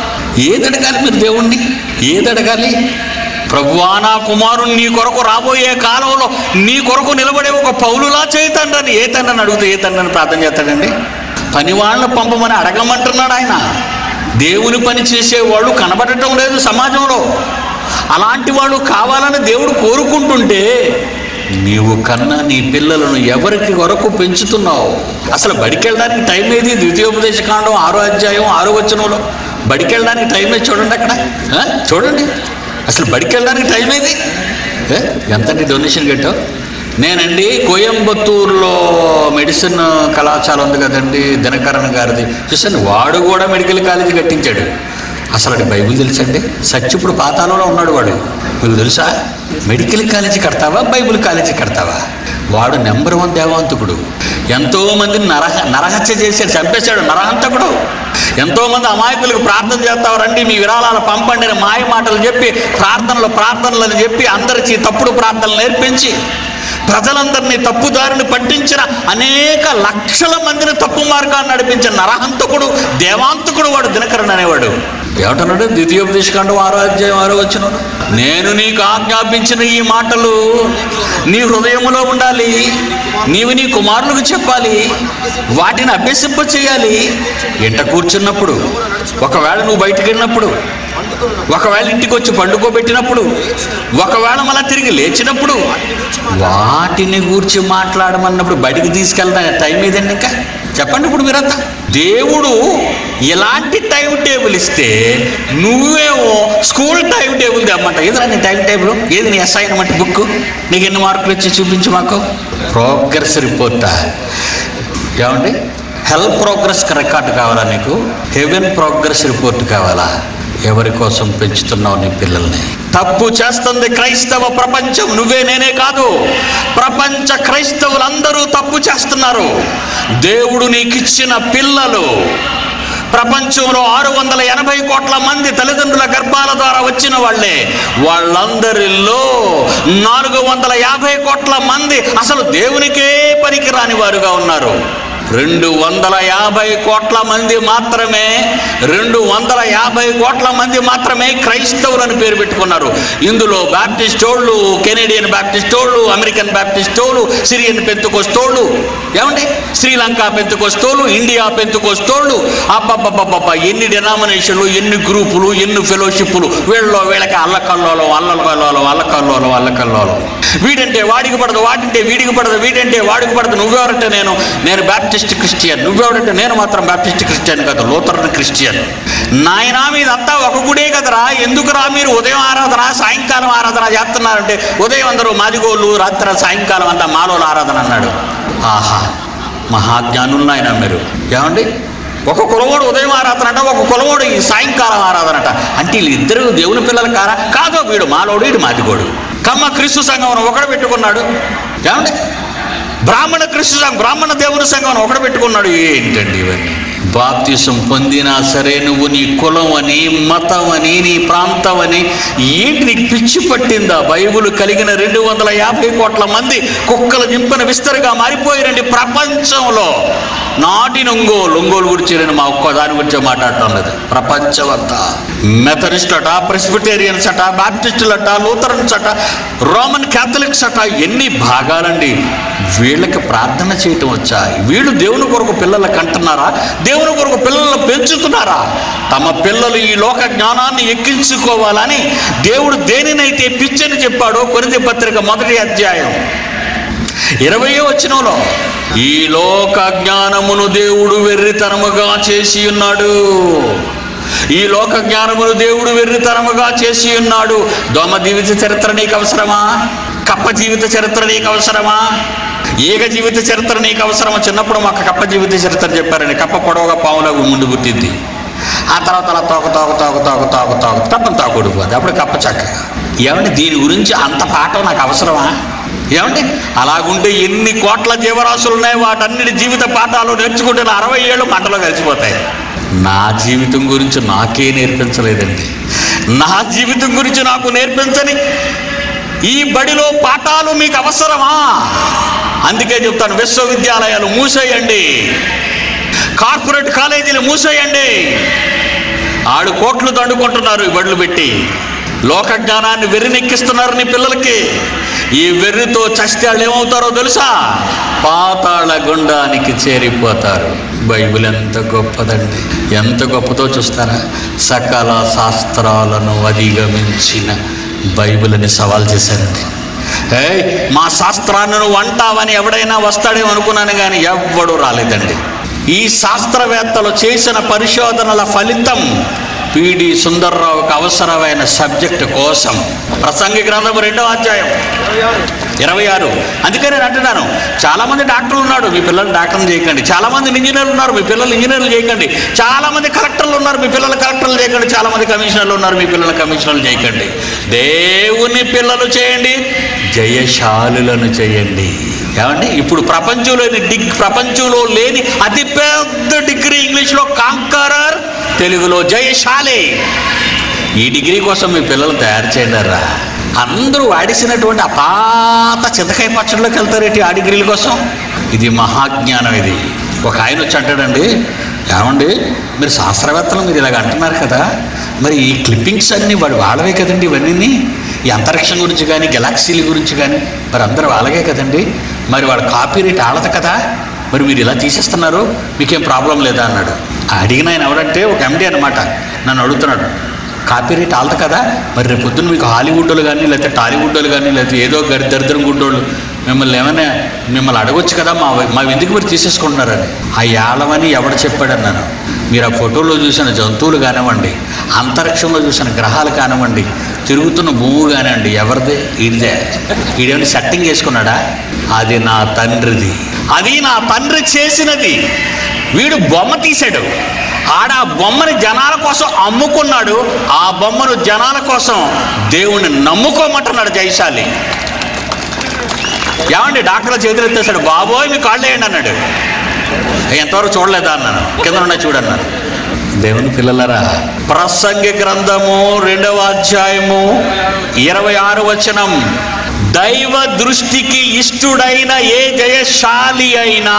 ఏది అడగాలి మీరు దేవుణ్ణి ఏది అడగాలి ప్రభువా నా కుమారుని నీ కొరకు రాబోయే కాలంలో నీ కొరకు నిలబడే ఒక పౌలులా చేయతండ్రని ఏ తండ్రిని అడిగితే ఏ తండ్రిని ప్రార్థన చేస్తాడండి పని వాళ్ళని పంపమని అడగమంటున్నాడు ఆయన దేవుని పని చేసేవాళ్ళు కనబడటం లేదు సమాజంలో అలాంటి వాళ్ళు కావాలని దేవుడు కోరుకుంటుంటే నీవు కన్నా నీ పిల్లలను ఎవరికి వరకు పెంచుతున్నావు అసలు బడికి వెళ్ళడానికి టైం ఏది ద్వితీయోపదేశ కాండం ఆరో అధ్యాయం ఆరో వచనంలో బడికి వెళ్ళడానికి టైం ఏది చూడండి అక్కడ ఆ? చూడండి అసలు బడికి వెళ్ళడానికి టైం ఏది ఏ? ఎంతండి డొనేషన్ కట్టావు నేనండి కోయంబత్తూరులో మెడిసిన్ కళాశాల ఉంది కదండి దినకరణ్ గారిది చూసాను వాడు కూడా మెడికల్ కాలేజీ కట్టించాడు అసలు అది బైబిల్ తెలుసండి సత్యపుడు పాతాళంలో ఉన్నాడు వాడు మీకు తెలుసా మెడికల్ కాలేజీ కడతావా బైబిల్ కాలేజీ కడతావా వాడు నెంబర్ వన్ దేవాంతకుడు ఎంతో మందిని నరహ నరహత్య చేశాడు చంపేశాడు నరహంతకుడు ఎంతో మంది అమాయకులకు ప్రార్థన చేస్తావు రండి మీ విరాళాలు పంపండి అని మాయ మాటలు చెప్పి ప్రార్థనలు ప్రార్థనలు అని చెప్పి అందరికీ తప్పుడు ప్రార్థనలు నేర్పించి ప్రజలందరినీ తప్పుదారిని పట్టించిన అనేక లక్షల మందిని తప్పు మార్గాన్ని నడిపించిన నరహంతకుడు దేవాంతకుడు వాడు దినకరన్ అనేవాడు ఏమంటున్నాడు ద్వితీయోపదేశకాండం ఆరో అధ్యాయం ఆరో వచ్చిన నేను నీకు ఆజ్ఞాపించిన ఈ మాటలు నీ హృదయములో ఉండాలి నీవు నీ కుమారులకు చెప్పాలి వాటిని అభ్యసింప చేయాలి ఎంట కూర్చున్నప్పుడు ఒకవేళ నువ్వు బయటికి వెళ్ళినప్పుడు ఒకవేళ ఇంటికి వచ్చి పండుకోబెట్టినప్పుడు ఒకవేళ మళ్ళీ తిరిగి లేచినప్పుడు వాటిని గూర్చి మాట్లాడమన్నప్పుడు బయటికి తీసుకెళ్ళడం టైం ఏదండి ఇంకా చెప్పండి ఇప్పుడు మీరంతా దేవుడు ఎలాంటి టైం టేబుల్ ఇస్తే నువ్వేమో స్కూల్ టైం టేబుల్ తెమ్మంట ఏదిరా నీ టైం టేబుల్ ఏది నీ అసైన్మెంట్ బుక్ నీకు ఎన్ని మార్కులు వచ్చి చూపించు మాకు ప్రోగ్రెస్ రిపోర్టా ఏమండి హెల్త్ ప్రోగ్రెస్ రికార్డు కావాలా నీకు హెవెన్ ప్రోగ్రెస్ రిపోర్ట్ కావాలా ఎవరి కోసం పెంచుతున్నావు నీ పిల్లల్ని తప్పు చేస్తుంది క్రైస్తవ ప్రపంచం నువ్వే నేనే కాదు ప్రపంచ క్రైస్తవులందరూ తప్పు చేస్తున్నారు దేవుడు నీకిచ్చిన పిల్లలు ప్రపంచంలో ఆరు వందల ఎనభై కోట్ల మంది తల్లిదండ్రుల గర్భాల ద్వారా వచ్చిన వాళ్ళే వాళ్ళందరిలో నాలుగు వందల యాభై కోట్ల మంది అసలు దేవునికే పనికిరాని వారుగా ఉన్నారు రెండు వందల యాభై కోట్ల మంది మాత్రమే రెండు వందల యాభై కోట్ల మంది మాత్రమే క్రైస్తవులని పేరు పెట్టుకున్నారు ఇందులో బ్యాప్టిస్టోళ్ళు కెనేడియన్ బ్యాప్టిస్టోళ్ళు అమెరికన్ బ్యాప్టిస్టోళ్ళు సిరియన్ పెంతుకొస్తోళ్ళు ఏమండి శ్రీలంక పెంతుకొస్తోళ్ళు ఇండియా పెంతుకొస్తోళ్ళు అబ్బబ్బబ్బబ్బ ఎన్ని డినామినేషన్లు ఎన్ని గ్రూపులు ఎన్ని ఫెలోషిప్లు వీళ్ళలో వీళ్ళకి అల్లకల్లోలం అల్లకల్లోలం అల్లకల్లోలం అల్లకల్లోలం వీడంటే వాడికి పడదు వాడింటే వీడికి పడదు వీడంటే వాడికి పడదు నువ్వెవరంటే నేను నేను బ్యాప్టిస్ట్ క్రిస్టియన్ నువ్వెవరంటే నేను మాత్రం బ్యాప్టిస్ట్ క్రిస్టియన్ కాదు లోతరన్ క్రిస్టియన్ నాయనా మీదంతా ఒక గుడే కదరా ఎందుకురా మీరు ఉదయం ఆరాధన సాయంకాలం ఆరాధన చేస్తున్నారంటే ఉదయం అందరూ మాదిగోళ్ళు రాత్రి సాయంకాలం అంతా మాలోల ఆరాధన అన్నాడు ఆహా మహాజ్ఞానులు ఆయన మీరు ఏమండి ఒక కులమోడు ఉదయం ఆరాధన అంట ఒక కులమోడు ఈ సాయంకాలం ఆరాధన అంట అంటే వీళ్ళిద్దరు దేవుని పిల్లలు కారా కాదో వీడు మాలోడు వీడు మాదిగోడు కమ్మ క్రీస్తు సంఘం ఒకడు పెట్టుకున్నాడు ఏమండి బ్రాహ్మణ క్రీస్తు సంఘం బ్రాహ్మణ దేవుని సంఘం ఒకడు పెట్టుకున్నాడు ఏంటండి ఇవన్నీ బాప్తిసం పొందినా సరే నువ్వు నీ కులం అని మతం అని నీ ప్రాంతం అని ఏంటి నీకు పిచ్చి పట్టిందా బైబుల్ కలిగిన రెండు వందల యాభై కోట్ల మంది కుక్కల జింపన విస్తరిగా మారిపోయారండి ప్రపంచంలో నాటి ఒంగోలు ఒంగోలు గురించి నేను మా ఒక్క దాని గురించి మాట్లాడటం లేదు ప్రపంచం అంతా మెథడిస్ట్ అట ప్రెస్బిటేరియన్స్ అట బాప్టిస్టులు అట లూథరన్స్ అట రోమన్ క్యాథలిక్స్ అట ఎన్ని భాగాలండి వీళ్ళకి ప్రార్థన చేయటం వచ్చా వీళ్ళు దేవుని కొరకు పిల్లలకు అంటున్నారా దేవుని కొరకు పిల్లలను పెంచుతున్నారా తమ పిల్లలు ఈ లోక జ్ఞానాన్ని ఎక్కించుకోవాలని దేవుడు దేనినైతే పిచ్చని చెప్పాడో కొరిది పత్రిక మొదటి అధ్యాయం ఇరవై వచనంలో ఈ లోక జ్ఞానమును దేవుడు వెర్రితనముగా చేసి ఉన్నాడు ఈ లోక జ్ఞానమును దేవుడు వెర్రితనముగా చేసి ఉన్నాడు దోమ జీవిత చరిత్ర నీకు అవసరమా కప్ప జీవిత చరిత్ర నీకు అవసరమా ఏక జీవిత చరిత్ర నీకు అవసరమా చిన్నప్పుడు మాకు కప్ప జీవిత చరిత్ర చెప్పారండి కప్ప పొడవుగా పాములకు ముందు పుట్టింది ఆ తర్వాత అలా తోక తోక తోక తోక తోక తోక తప్పని తాకుడిపోద్ది అప్పుడు కప్ప చక్కగా ఏమంటే దీని గురించి అంత పాఠం నాకు అవసరమా ఏమండి అలాగుంటే ఎన్ని కోట్ల జీవరాశులు ఉన్నాయి వాటన్నిటి జీవిత పాఠాలు నేర్చుకుంటే నా అరవై ఏళ్ళు మంటలో కలిసిపోతాయి నా జీవితం గురించి నాకే నేర్పించలేదండి నా జీవితం గురించి నాకు నేర్పించని ఈ బడిలో పాఠాలు మీకు అవసరమా అందుకే చెప్తాను విశ్వవిద్యాలయాలు మూసేయండి కార్పొరేట్ కాలేజీలు మూసేయండి ఆడు కోట్లు దండుకుంటున్నారు ఈ బడులు పెట్టి లోక జ్ఞానాన్ని వెర్రినెక్కిస్తున్నారు నీ పిల్లలకి ఈ వెర్రితో చస్తే వాళ్ళు ఏమవుతారో తెలుసా పాతాళ గుండానికి చేరిపోతారు బైబిల్ ఎంత గొప్పదండి ఎంత గొప్పతో చూస్తారా సకల శాస్త్రాలను అధిగమించిన బైబిల్ అని సవాల్ చేశారండి ఏయ్ మా శాస్త్రాన్ని నువ్వు అంటావని ఎవడైనా వస్తాడేమో అనుకున్నాను కానీ ఎవ్వడూ రాలేదండి ఈ శాస్త్రవేత్తలు చేసిన పరిశోధనల ఫలితం పిడి సుందర్రావుకు అవసరమైన సబ్జెక్టు కోసం ప్రసంగి గ్రంథం రెండవ అధ్యాయం ఇరవై ఆరు అందుకే నేను అంటున్నాను చాలామంది డాక్టర్లు ఉన్నాడు మీ పిల్లలు డాక్టర్లు చేయకండి చాలామంది ఇంజనీర్లు ఉన్నారు మీ పిల్లలు ఇంజనీర్లు చేయకండి చాలామంది కలెక్టర్లు ఉన్నారు మీ పిల్లలు కలెక్టర్లు చేయకండి చాలామంది కమిషనర్లు ఉన్నారు మీ పిల్లలు కమిషనర్లు చేయకండి దేవుని పిల్లలు చేయండి జయశాలులను చేయండి ఏమండి ఇప్పుడు ప్రపంచంలో డిగ్ ప్రపంచంలో లేని అతిపెద్ద డిగ్రీ ఇంగ్లీష్లో కాంకరర్ తెలుగులో జయశాలి ఈ డిగ్రీ కోసం మీ పిల్లలు తయారు చేయడారా అందరూ వాడిసినటువంటి ఆ పాత చింతకాయ పచ్చడిలోకి వెళ్తారేంటి ఆ డిగ్రీల కోసం ఇది మహాజ్ఞానం ఇది ఒక ఆయన వచ్చి అంటాడండి ఏమండి మీరు శాస్త్రవేత్తలు మీరు ఇలాగ అంటున్నారు కదా మరి ఈ క్లిప్పింగ్స్ అన్నీ వాడు వాళ్ళవే కదండి ఇవన్నీ ఈ అంతరిక్షం గురించి కానీ గెలాక్సీల గురించి కానీ మరి అందరూ వాళ్ళగే కదండి మరి వాడు కాపీ రేట్ ఆడదు కదా మరి మీరు ఇలా తీసేస్తున్నారు మీకేం ప్రాబ్లం లేదా అన్నాడు అడిగిన ఆయన ఎవరంటే ఒక ఎండి అనమాట నన్ను అడుగుతున్నాడు కాపీ రేట్ ఆడదు కదా మరి రేపు పొద్దున్న మీకు హాలీవుడ్ వాళ్ళు కానీ లేకపోతే టాలీవుడ్ వాళ్ళు కానీ లేకపోతే ఏదో గరి దరిద్రం గుడ్డోళ్ళు మిమ్మల్ని ఏమైనా మిమ్మల్ని అడగొచ్చు కదా మా మా ఎందుకు మీరు తీసేసుకుంటున్నారని ఆ ఏళమని ఎవడు చెప్పాడన్నాను మీరు ఆ ఫోటోలో చూసిన జంతువులు కానివ్వండి అంతరిక్షంలో చూసిన గ్రహాలు కానివ్వండి తిరుగుతున్న భూమి కానివ్వండి ఎవరిదే ఈడిదే ఈడేమైనా సెట్టింగ్ చేసుకున్నాడా అది నా తండ్రిది అది నా తండ్రి చేసినది వీడు బొమ్మ తీశాడు ఆడ ఆ బొమ్మని జనాల కోసం అమ్ముకున్నాడు ఆ బొమ్మను జనాల కోసం దేవుణ్ణి నమ్ముకోమంటున్నాడు జైశాలి ఏమండి డాక్టర్ల చేతులు ఎత్తేసాడు బాబోయ్ మీ కాళ్ళు వేయండి అన్నాడు ఎంతవరకు చూడలేదా అన్నాను కింద ఉన్న చూడన్నాను దేవుని పిల్లలరా ప్రసంగి గ్రంథము రెండవ అధ్యాయము ఇరవై ఆరు వచనం దైవ దృష్టికి ఇష్టుడైన ఏ జయశాలి అయినా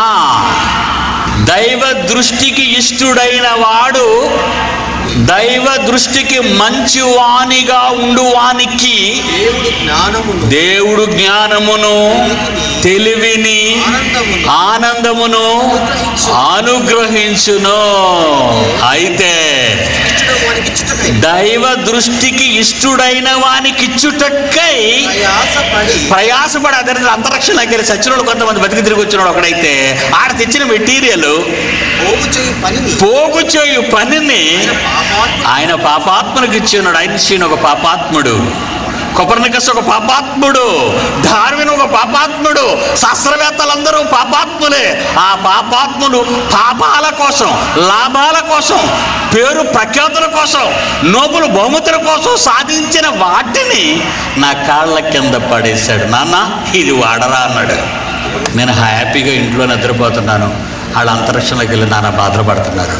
దైవ దృష్టికి ఇష్టుడైన వాడు దైవ దృష్టికి మంచి వానిగా ఉండువానికి దేవుడు జ్ఞానమును దేవుడు జ్ఞానమును తెలివిని ఆనందమును అనుగ్రహించును అయితే ఇచ్చడం వానికి ఇచ్చుటకై దైవ దృష్టికి ఇష్టుడైన వానికి ఇచ్చుటక్కై ప్రయాసపడి ప్రయాసపడి అదే అంతరిక్షం దగ్గర సచ్చినోడు కొంతమంది బతికి తిరిగి వచ్చినాడు ఒకడైతే ఆడ తెచ్చిన మెటీరియల్ పోగు చేయు పనిని పోగు చేయు పనిని పాపాత్మ ఆయన పాపాత్మునికి ఇచ్చినాడు ఐన్స్టీన్ ఒక పాపాత్ముడు కొపర్నికస్ ఒక పాపాత్ముడు డార్విన్ ఒక పాపాత్ముడు శాస్త్రవేత్తలందరూ పాపాత్ములే ఆ పాపాత్ములు పాపాల కోసం లాభాల కోసం పేరు ప్రఖ్యాతుల కోసం నోబుల్ బహుమతుల కోసం సాధించిన వాటిని నా కాళ్ళ కింద పడేశాడు నాన్న ఇది వాడరా అన్నాడు నేను హ్యాపీగా ఇంట్లో నిద్రపోతున్నాను వాళ్ళ అంతరిక్షంలోకి వెళ్ళి నాన్న బాధపడుతున్నారు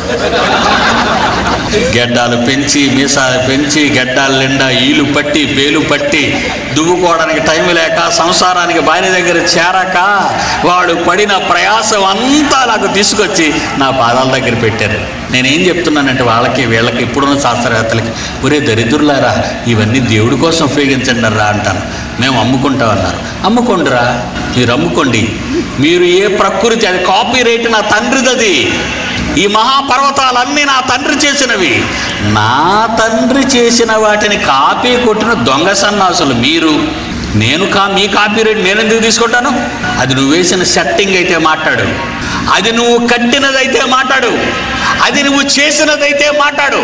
గెడ్డాలు పెంచి మీసాలు పెంచి గెడ్డాలు నిండా ఈలు పట్టి పేలు పట్టి దువ్వుకోవడానికి టైం లేక సంసారానికి భార్య దగ్గర చేరక వాడు పడిన ప్రయాసం అంతా నాకు తీసుకొచ్చి నా పాదాల దగ్గర పెట్టారు నేనేం చెప్తున్నానంటే వాళ్ళకి వీళ్ళకి ఇప్పుడున్న శాస్త్రవేత్తలకి ఒరే దరిద్రులారా ఇవన్నీ దేవుడి కోసం ఉపయోగించండి రా అంటాను మేము అమ్ముకుంటామన్నారు అమ్ముకోండిరా మీరు అమ్ముకోండి మీరు ఏ ప్రకృతి అది కాపీ రైట్ నా తండ్రిదది ఈ మహాపర్వతాలన్నీ నా తండ్రి చేసినవి నా తండ్రి చేసిన వాటిని కాపీ కొట్టిన దొంగ సన్నాసులు మీరు నేను కా మీ కాపీ రేట్ నేను ఎందుకు తీసుకుంటాను అది నువ్వు వేసిన సెట్టింగ్ అయితే మాట్లాడు అది నువ్వు కట్టినదైతే మాట్లాడు అది నువ్వు చేసినదైతే మాట్లాడు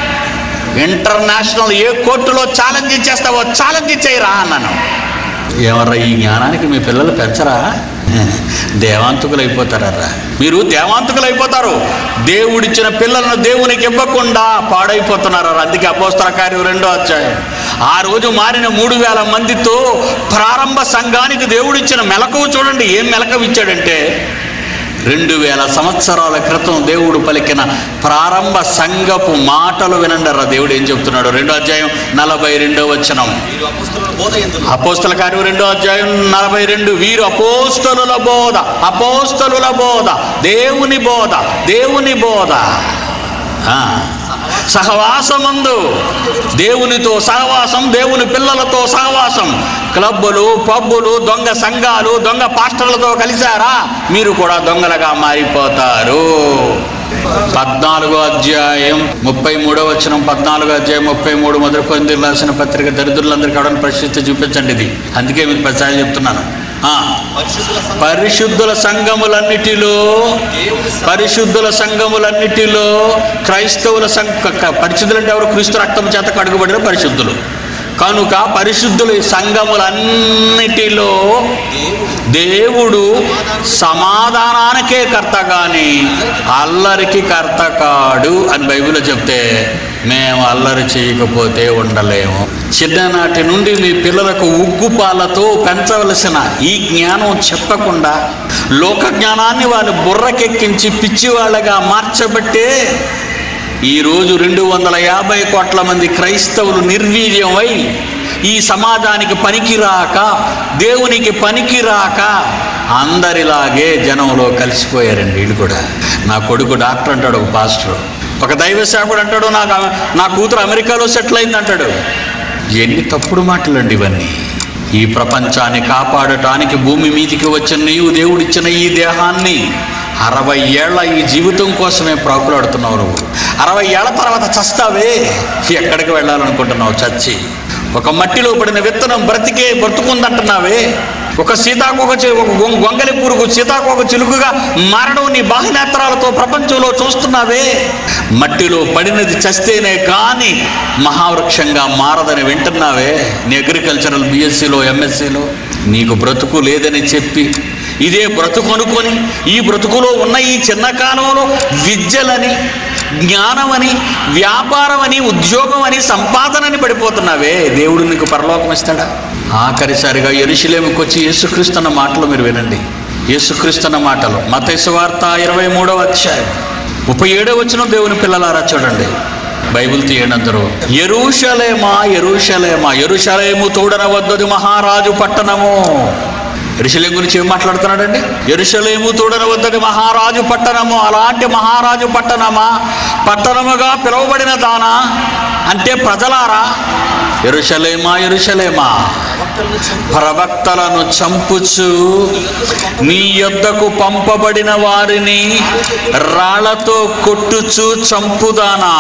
ఇంటర్నేషనల్ ఏ కోర్టులో ఛాలెంజ్ చేస్తావో ఛాలెంజ్ చేయరా అన్నాను ఏమర్రా ఈ జ్ఞానానికి మీ పిల్లలు పెంచరా దేవాంతకులు అయిపోతారా మీరు దేవాంతకులు అయిపోతారు దేవుడిచ్చిన పిల్లలను దేవునికి ఇవ్వకుండా పాడైపోతున్నారు అందుకే అపోస్తల కార్యం రెండో అధ్యాయం ఆ రోజు మారిన మూడు వేల మందితో ప్రారంభ సంఘానికి దేవుడిచ్చిన మెలకువ చూడండి ఏం మెలకువ ఇచ్చాడంటే రెండు వేల సంవత్సరాల క్రితం దేవుడు పలికిన ప్రారంభ సంఘపు మాటలు వినండరా దేవుడు ఏం చెప్తున్నాడు రెండో అధ్యాయం నలభై రెండో వచనం మీరు అపోస్తలుల బోధ ఎందును అపోస్తల కార్యం రెండో అధ్యాయం నలభై రెండు వీరు అపోస్తలుల బోధ అపోస్తలుల బోధ దేవుని బోధ దేవుని బోధ ఆ, సహవాసమందు దేవునితో సహవాసం దేవుని పిల్లలతో సహవాసం క్లబ్బులు పబ్బులు దొంగ సంఘాలు దొంగ పాస్టర్లతో కలిశారా మీరు కూడా దొంగలుగా మారిపోతారు పద్నాలుగో అధ్యాయం ముప్పై మూడో వచ్చిన పద్నాలుగో అధ్యాయం ముప్పై మూడు మొదలుకొని రాసిన పత్రిక దరిద్రులందరికీ అవడం పరిస్థితి చూపించండి ఇది అందుకే మీకు ప్రచారం చెప్తున్నాను ఆ, పరిశుద్ధుల సంఘ పరిశుద్ధుల సంఘములన్నిటిలో దేవుని స- పరిశుద్ధుల సంఘములన్నిటిలో క్రైస్తవుల సంఘ క- పరిశుద్ధులు అంటే ఎవరు క్రీస్తు రక్తం చేత కడుగుబడిన పరిశుద్ధులు కనుక పరిశుద్ధుల సంఘములన్నిటిలో దేవుడు సమాధానానికే కర్త కానీ అల్లరికి కర్త కాడు అని బైబిల్లో చెప్తే మేము అల్లరి చేయకపోతే ఉండలేము చిన్ననాటి నుండి మీ పిల్లలకు ఉగ్గుపాలతో పెంచవలసిన ఈ జ్ఞానం చెప్పకుండా లోక జ్ఞానాన్ని వాళ్ళు బుర్రకెక్కించి పిచ్చివాళ్ళగా మార్చబట్టే ఈరోజు రెండు వందల యాభై కోట్ల మంది క్రైస్తవులు నిర్వీర్యమై ఈ సమాజానికి పనికిరాక దేవునికి పనికిరాక అందరిలాగే జనంలో కలిసిపోయారండి వీళ్ళు కూడా నా కొడుకు డాక్టర్ అంటాడు ఒక పాస్టర్ ఒక దైవ సేవకుడు అంటాడు నాకు నా కూతురు అమెరికాలో సెటిల్ అయింది అంటాడు ఎన్ని తప్పుడు మాటలండి ఇవన్నీ ఈ ప్రపంచాన్ని కాపాడటానికి భూమి మీదికి వచ్చిన నీవు దేవుడిచ్చిన ఈ దేహాన్ని అరవై ఏళ్ల ఈ జీవితం కోసమే ప్రాకులాడుతున్నావు నువ్వు అరవై ఏళ్ల తర్వాత చస్తావే ఎక్కడికి వెళ్ళాలనుకుంటున్నావు చచ్చి ఒక మట్టిలో పడిన విత్తనం బ్రతికే బ్రతుకుందంటున్నావే ఒక సీతాకోక చి- ఒక గొంగ- గొంగలి పురుగు సీతాకోక చిలుకగా మారడం నీ బాహ్యనేత్రాలతో ప్రపంచంలో చూస్తున్నావే మట్టిలో పడినది చస్తేనే కానీ మహావృక్షంగా మారదని వింటున్నావే నీ అగ్రికల్చరల్ బిఎస్సిలో ఎంఎస్సిలో నీకు బ్రతుకు లేదని చెప్పి ఇదే బ్రతుకు అనుకొని ఈ బ్రతుకులో ఉన్న ఈ చిన్న కాలంలో విద్యలని జ్ఞానమని వ్యాపారం అని ఉద్యోగం అని సంపాదనని పడిపోతున్నావే దేవుడు నీకు పరలోకం ఇస్తాడా ఆఖరిసారిగా ఎరుషులేముకి వచ్చి యేసుక్రీస్తున్న మాటలు మీరు వినండి యేసుక్రీస్తున్న మాటలు మతైసు వార్త ఇరవై మూడవ అధ్యాయం ముప్పై ఏడవ వచ్చిన దేవుని పిల్లలారా చూడండి బైబిల్ తీయండి అందరూ ఎరుషలేమా ఎరుషలేమా ఎరుషలేము తోడనవద్దది మహారాజు పట్టణము ఎరుషలేం గురించి ఏం మాట్లాడుతున్నాడండి ఎరుషలేము తోడనవద్దది మహారాజు పట్టణము అలాంటి మహారాజు పట్టణమా పట్టణముగా పిలువబడిన దానా అంటే ప్రజలారా ఎరుషలేమా ఎరుషలేమా భక్తులను చంపు ప్రవక్తలను చంపుచు నీ యొద్దకు పంపబడిన వారిని రాళ్లతో కొట్టుచు చంపుదానా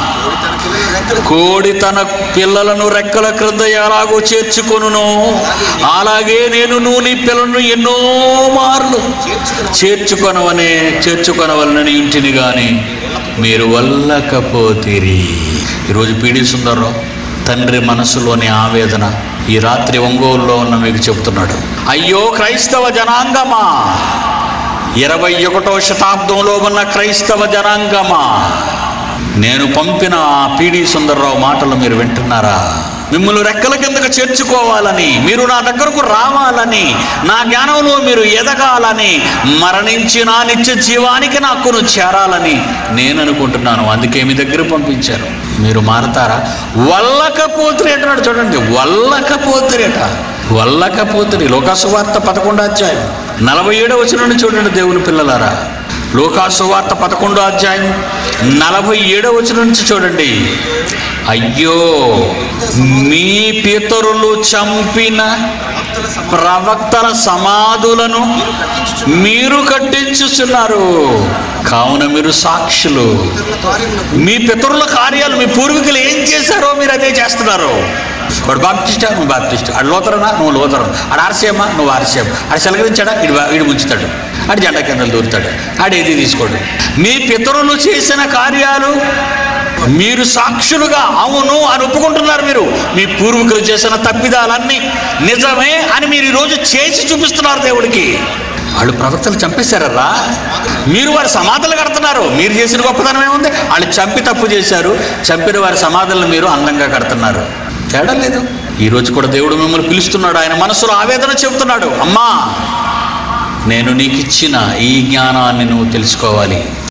కోడి తన పిల్లల కోడి తన పిల్లలను రెక్కల రెక్కల క్రింద ఎలాగో చేర్చుకొనును అలాగే నేను నువ్వు నీ పిల్లలను ఎన్నో మార్లు చేర్చుకుని చేర్చుకొనవనే చేర్చుకొనవలనని ఇంటిని గాని మీరు వల్లకపోతిరి ఈరోజు పీడి సుందరరావు తండ్రి మనసులోని ఆవేదన ఈ రాత్రి ఒంగోలులో ఉన్న మీకు చెబుతున్నాడు అయ్యో క్రైస్తవ జనాంగమా ఇరవై ఒకటో శతాబ్దంలో ఉన్న క్రైస్తవ జనాంగమా నేను పంపిన ఆ పీడి సుందర్రావు మాటలు మీరు వింటున్నారా మిమ్మల్ని రెక్కల కిందకు చేర్చుకోవాలని మీరు నా దగ్గరకు రావాలని నా జ్ఞానంలో మీరు ఎదగాలని మరణించి నా నిత్య జీవానికి నాకును చేరాలని నేను అనుకుంటున్నాను అందుకే మీ దగ్గర పంపించారు మీరు మారతారా వల్లకపోతురి అంటున్నాడు చూడండి వల్లకపోతురేట వల్లకపోతురి లోకాసు వార్త పదకొండో అధ్యాయం నలభై ఏడో వచ్చిన చూడండి దేవుని పిల్లలారా లోకాసు వార్త పదకొండో అధ్యాయం నలభై ఏడో వచ్చిన నుంచి చూడండి అయ్యో మీ పితరులు చంపిన భక్తుల సమ- ప్రవక్తల సమాధులను మీరు కట్టించుచున్నారు కావున మీరు సాక్షులు ఇతరుల కార్యములకు మీ పితరుల కార్యాలు మీ పూర్వీకులు ఏం చేశారో మీరు అదే చేస్తున్నారు వాడు బాప్టిస్టా నువ్వు బాప్టిస్ట్ ఆడు లోతరనా నువ్వు లోతరం ఆడు ఆర్సీఎమ్మా నువ్వు ఆర్సీఎం ఆడు సెలగరించాడా ఇడు వీడు ముంచుతాడు ఆడు జెండా కిందలు దూరుతాడు ఆడు ఏది తీసుకోడు మీ పితరులు చేసిన కార్యాలు మీరు సాక్షులుగా అవును అని ఒప్పుకుంటున్నారు మీరు మీ పూర్వీకులు చేసిన తప్పిదాలన్నీ నిజమే అని మీరు ఈరోజు చేసి చూపిస్తున్నారు దేవుడికి వాళ్ళు ప్రవక్తలు చంపేశారా మీరు వారి సమాధులు కడుతున్నారు మీరు చేసిన గొప్పతనం ఏముంది వాళ్ళు చంపి తప్పు చేశారు చంపిన వారి సమాధులను మీరు అందంగా కడుతున్నారు తేడా లేదు ఈ రోజు కూడా దేవుడు మిమ్మల్ని పిలుస్తున్నాడు ఆయన మనసులో ఆవేదన చెబుతున్నాడు అమ్మా నేను నీకు ఇచ్చిన ఈ జ్ఞానాన్ని నువ్వు తెలుసుకోవాలి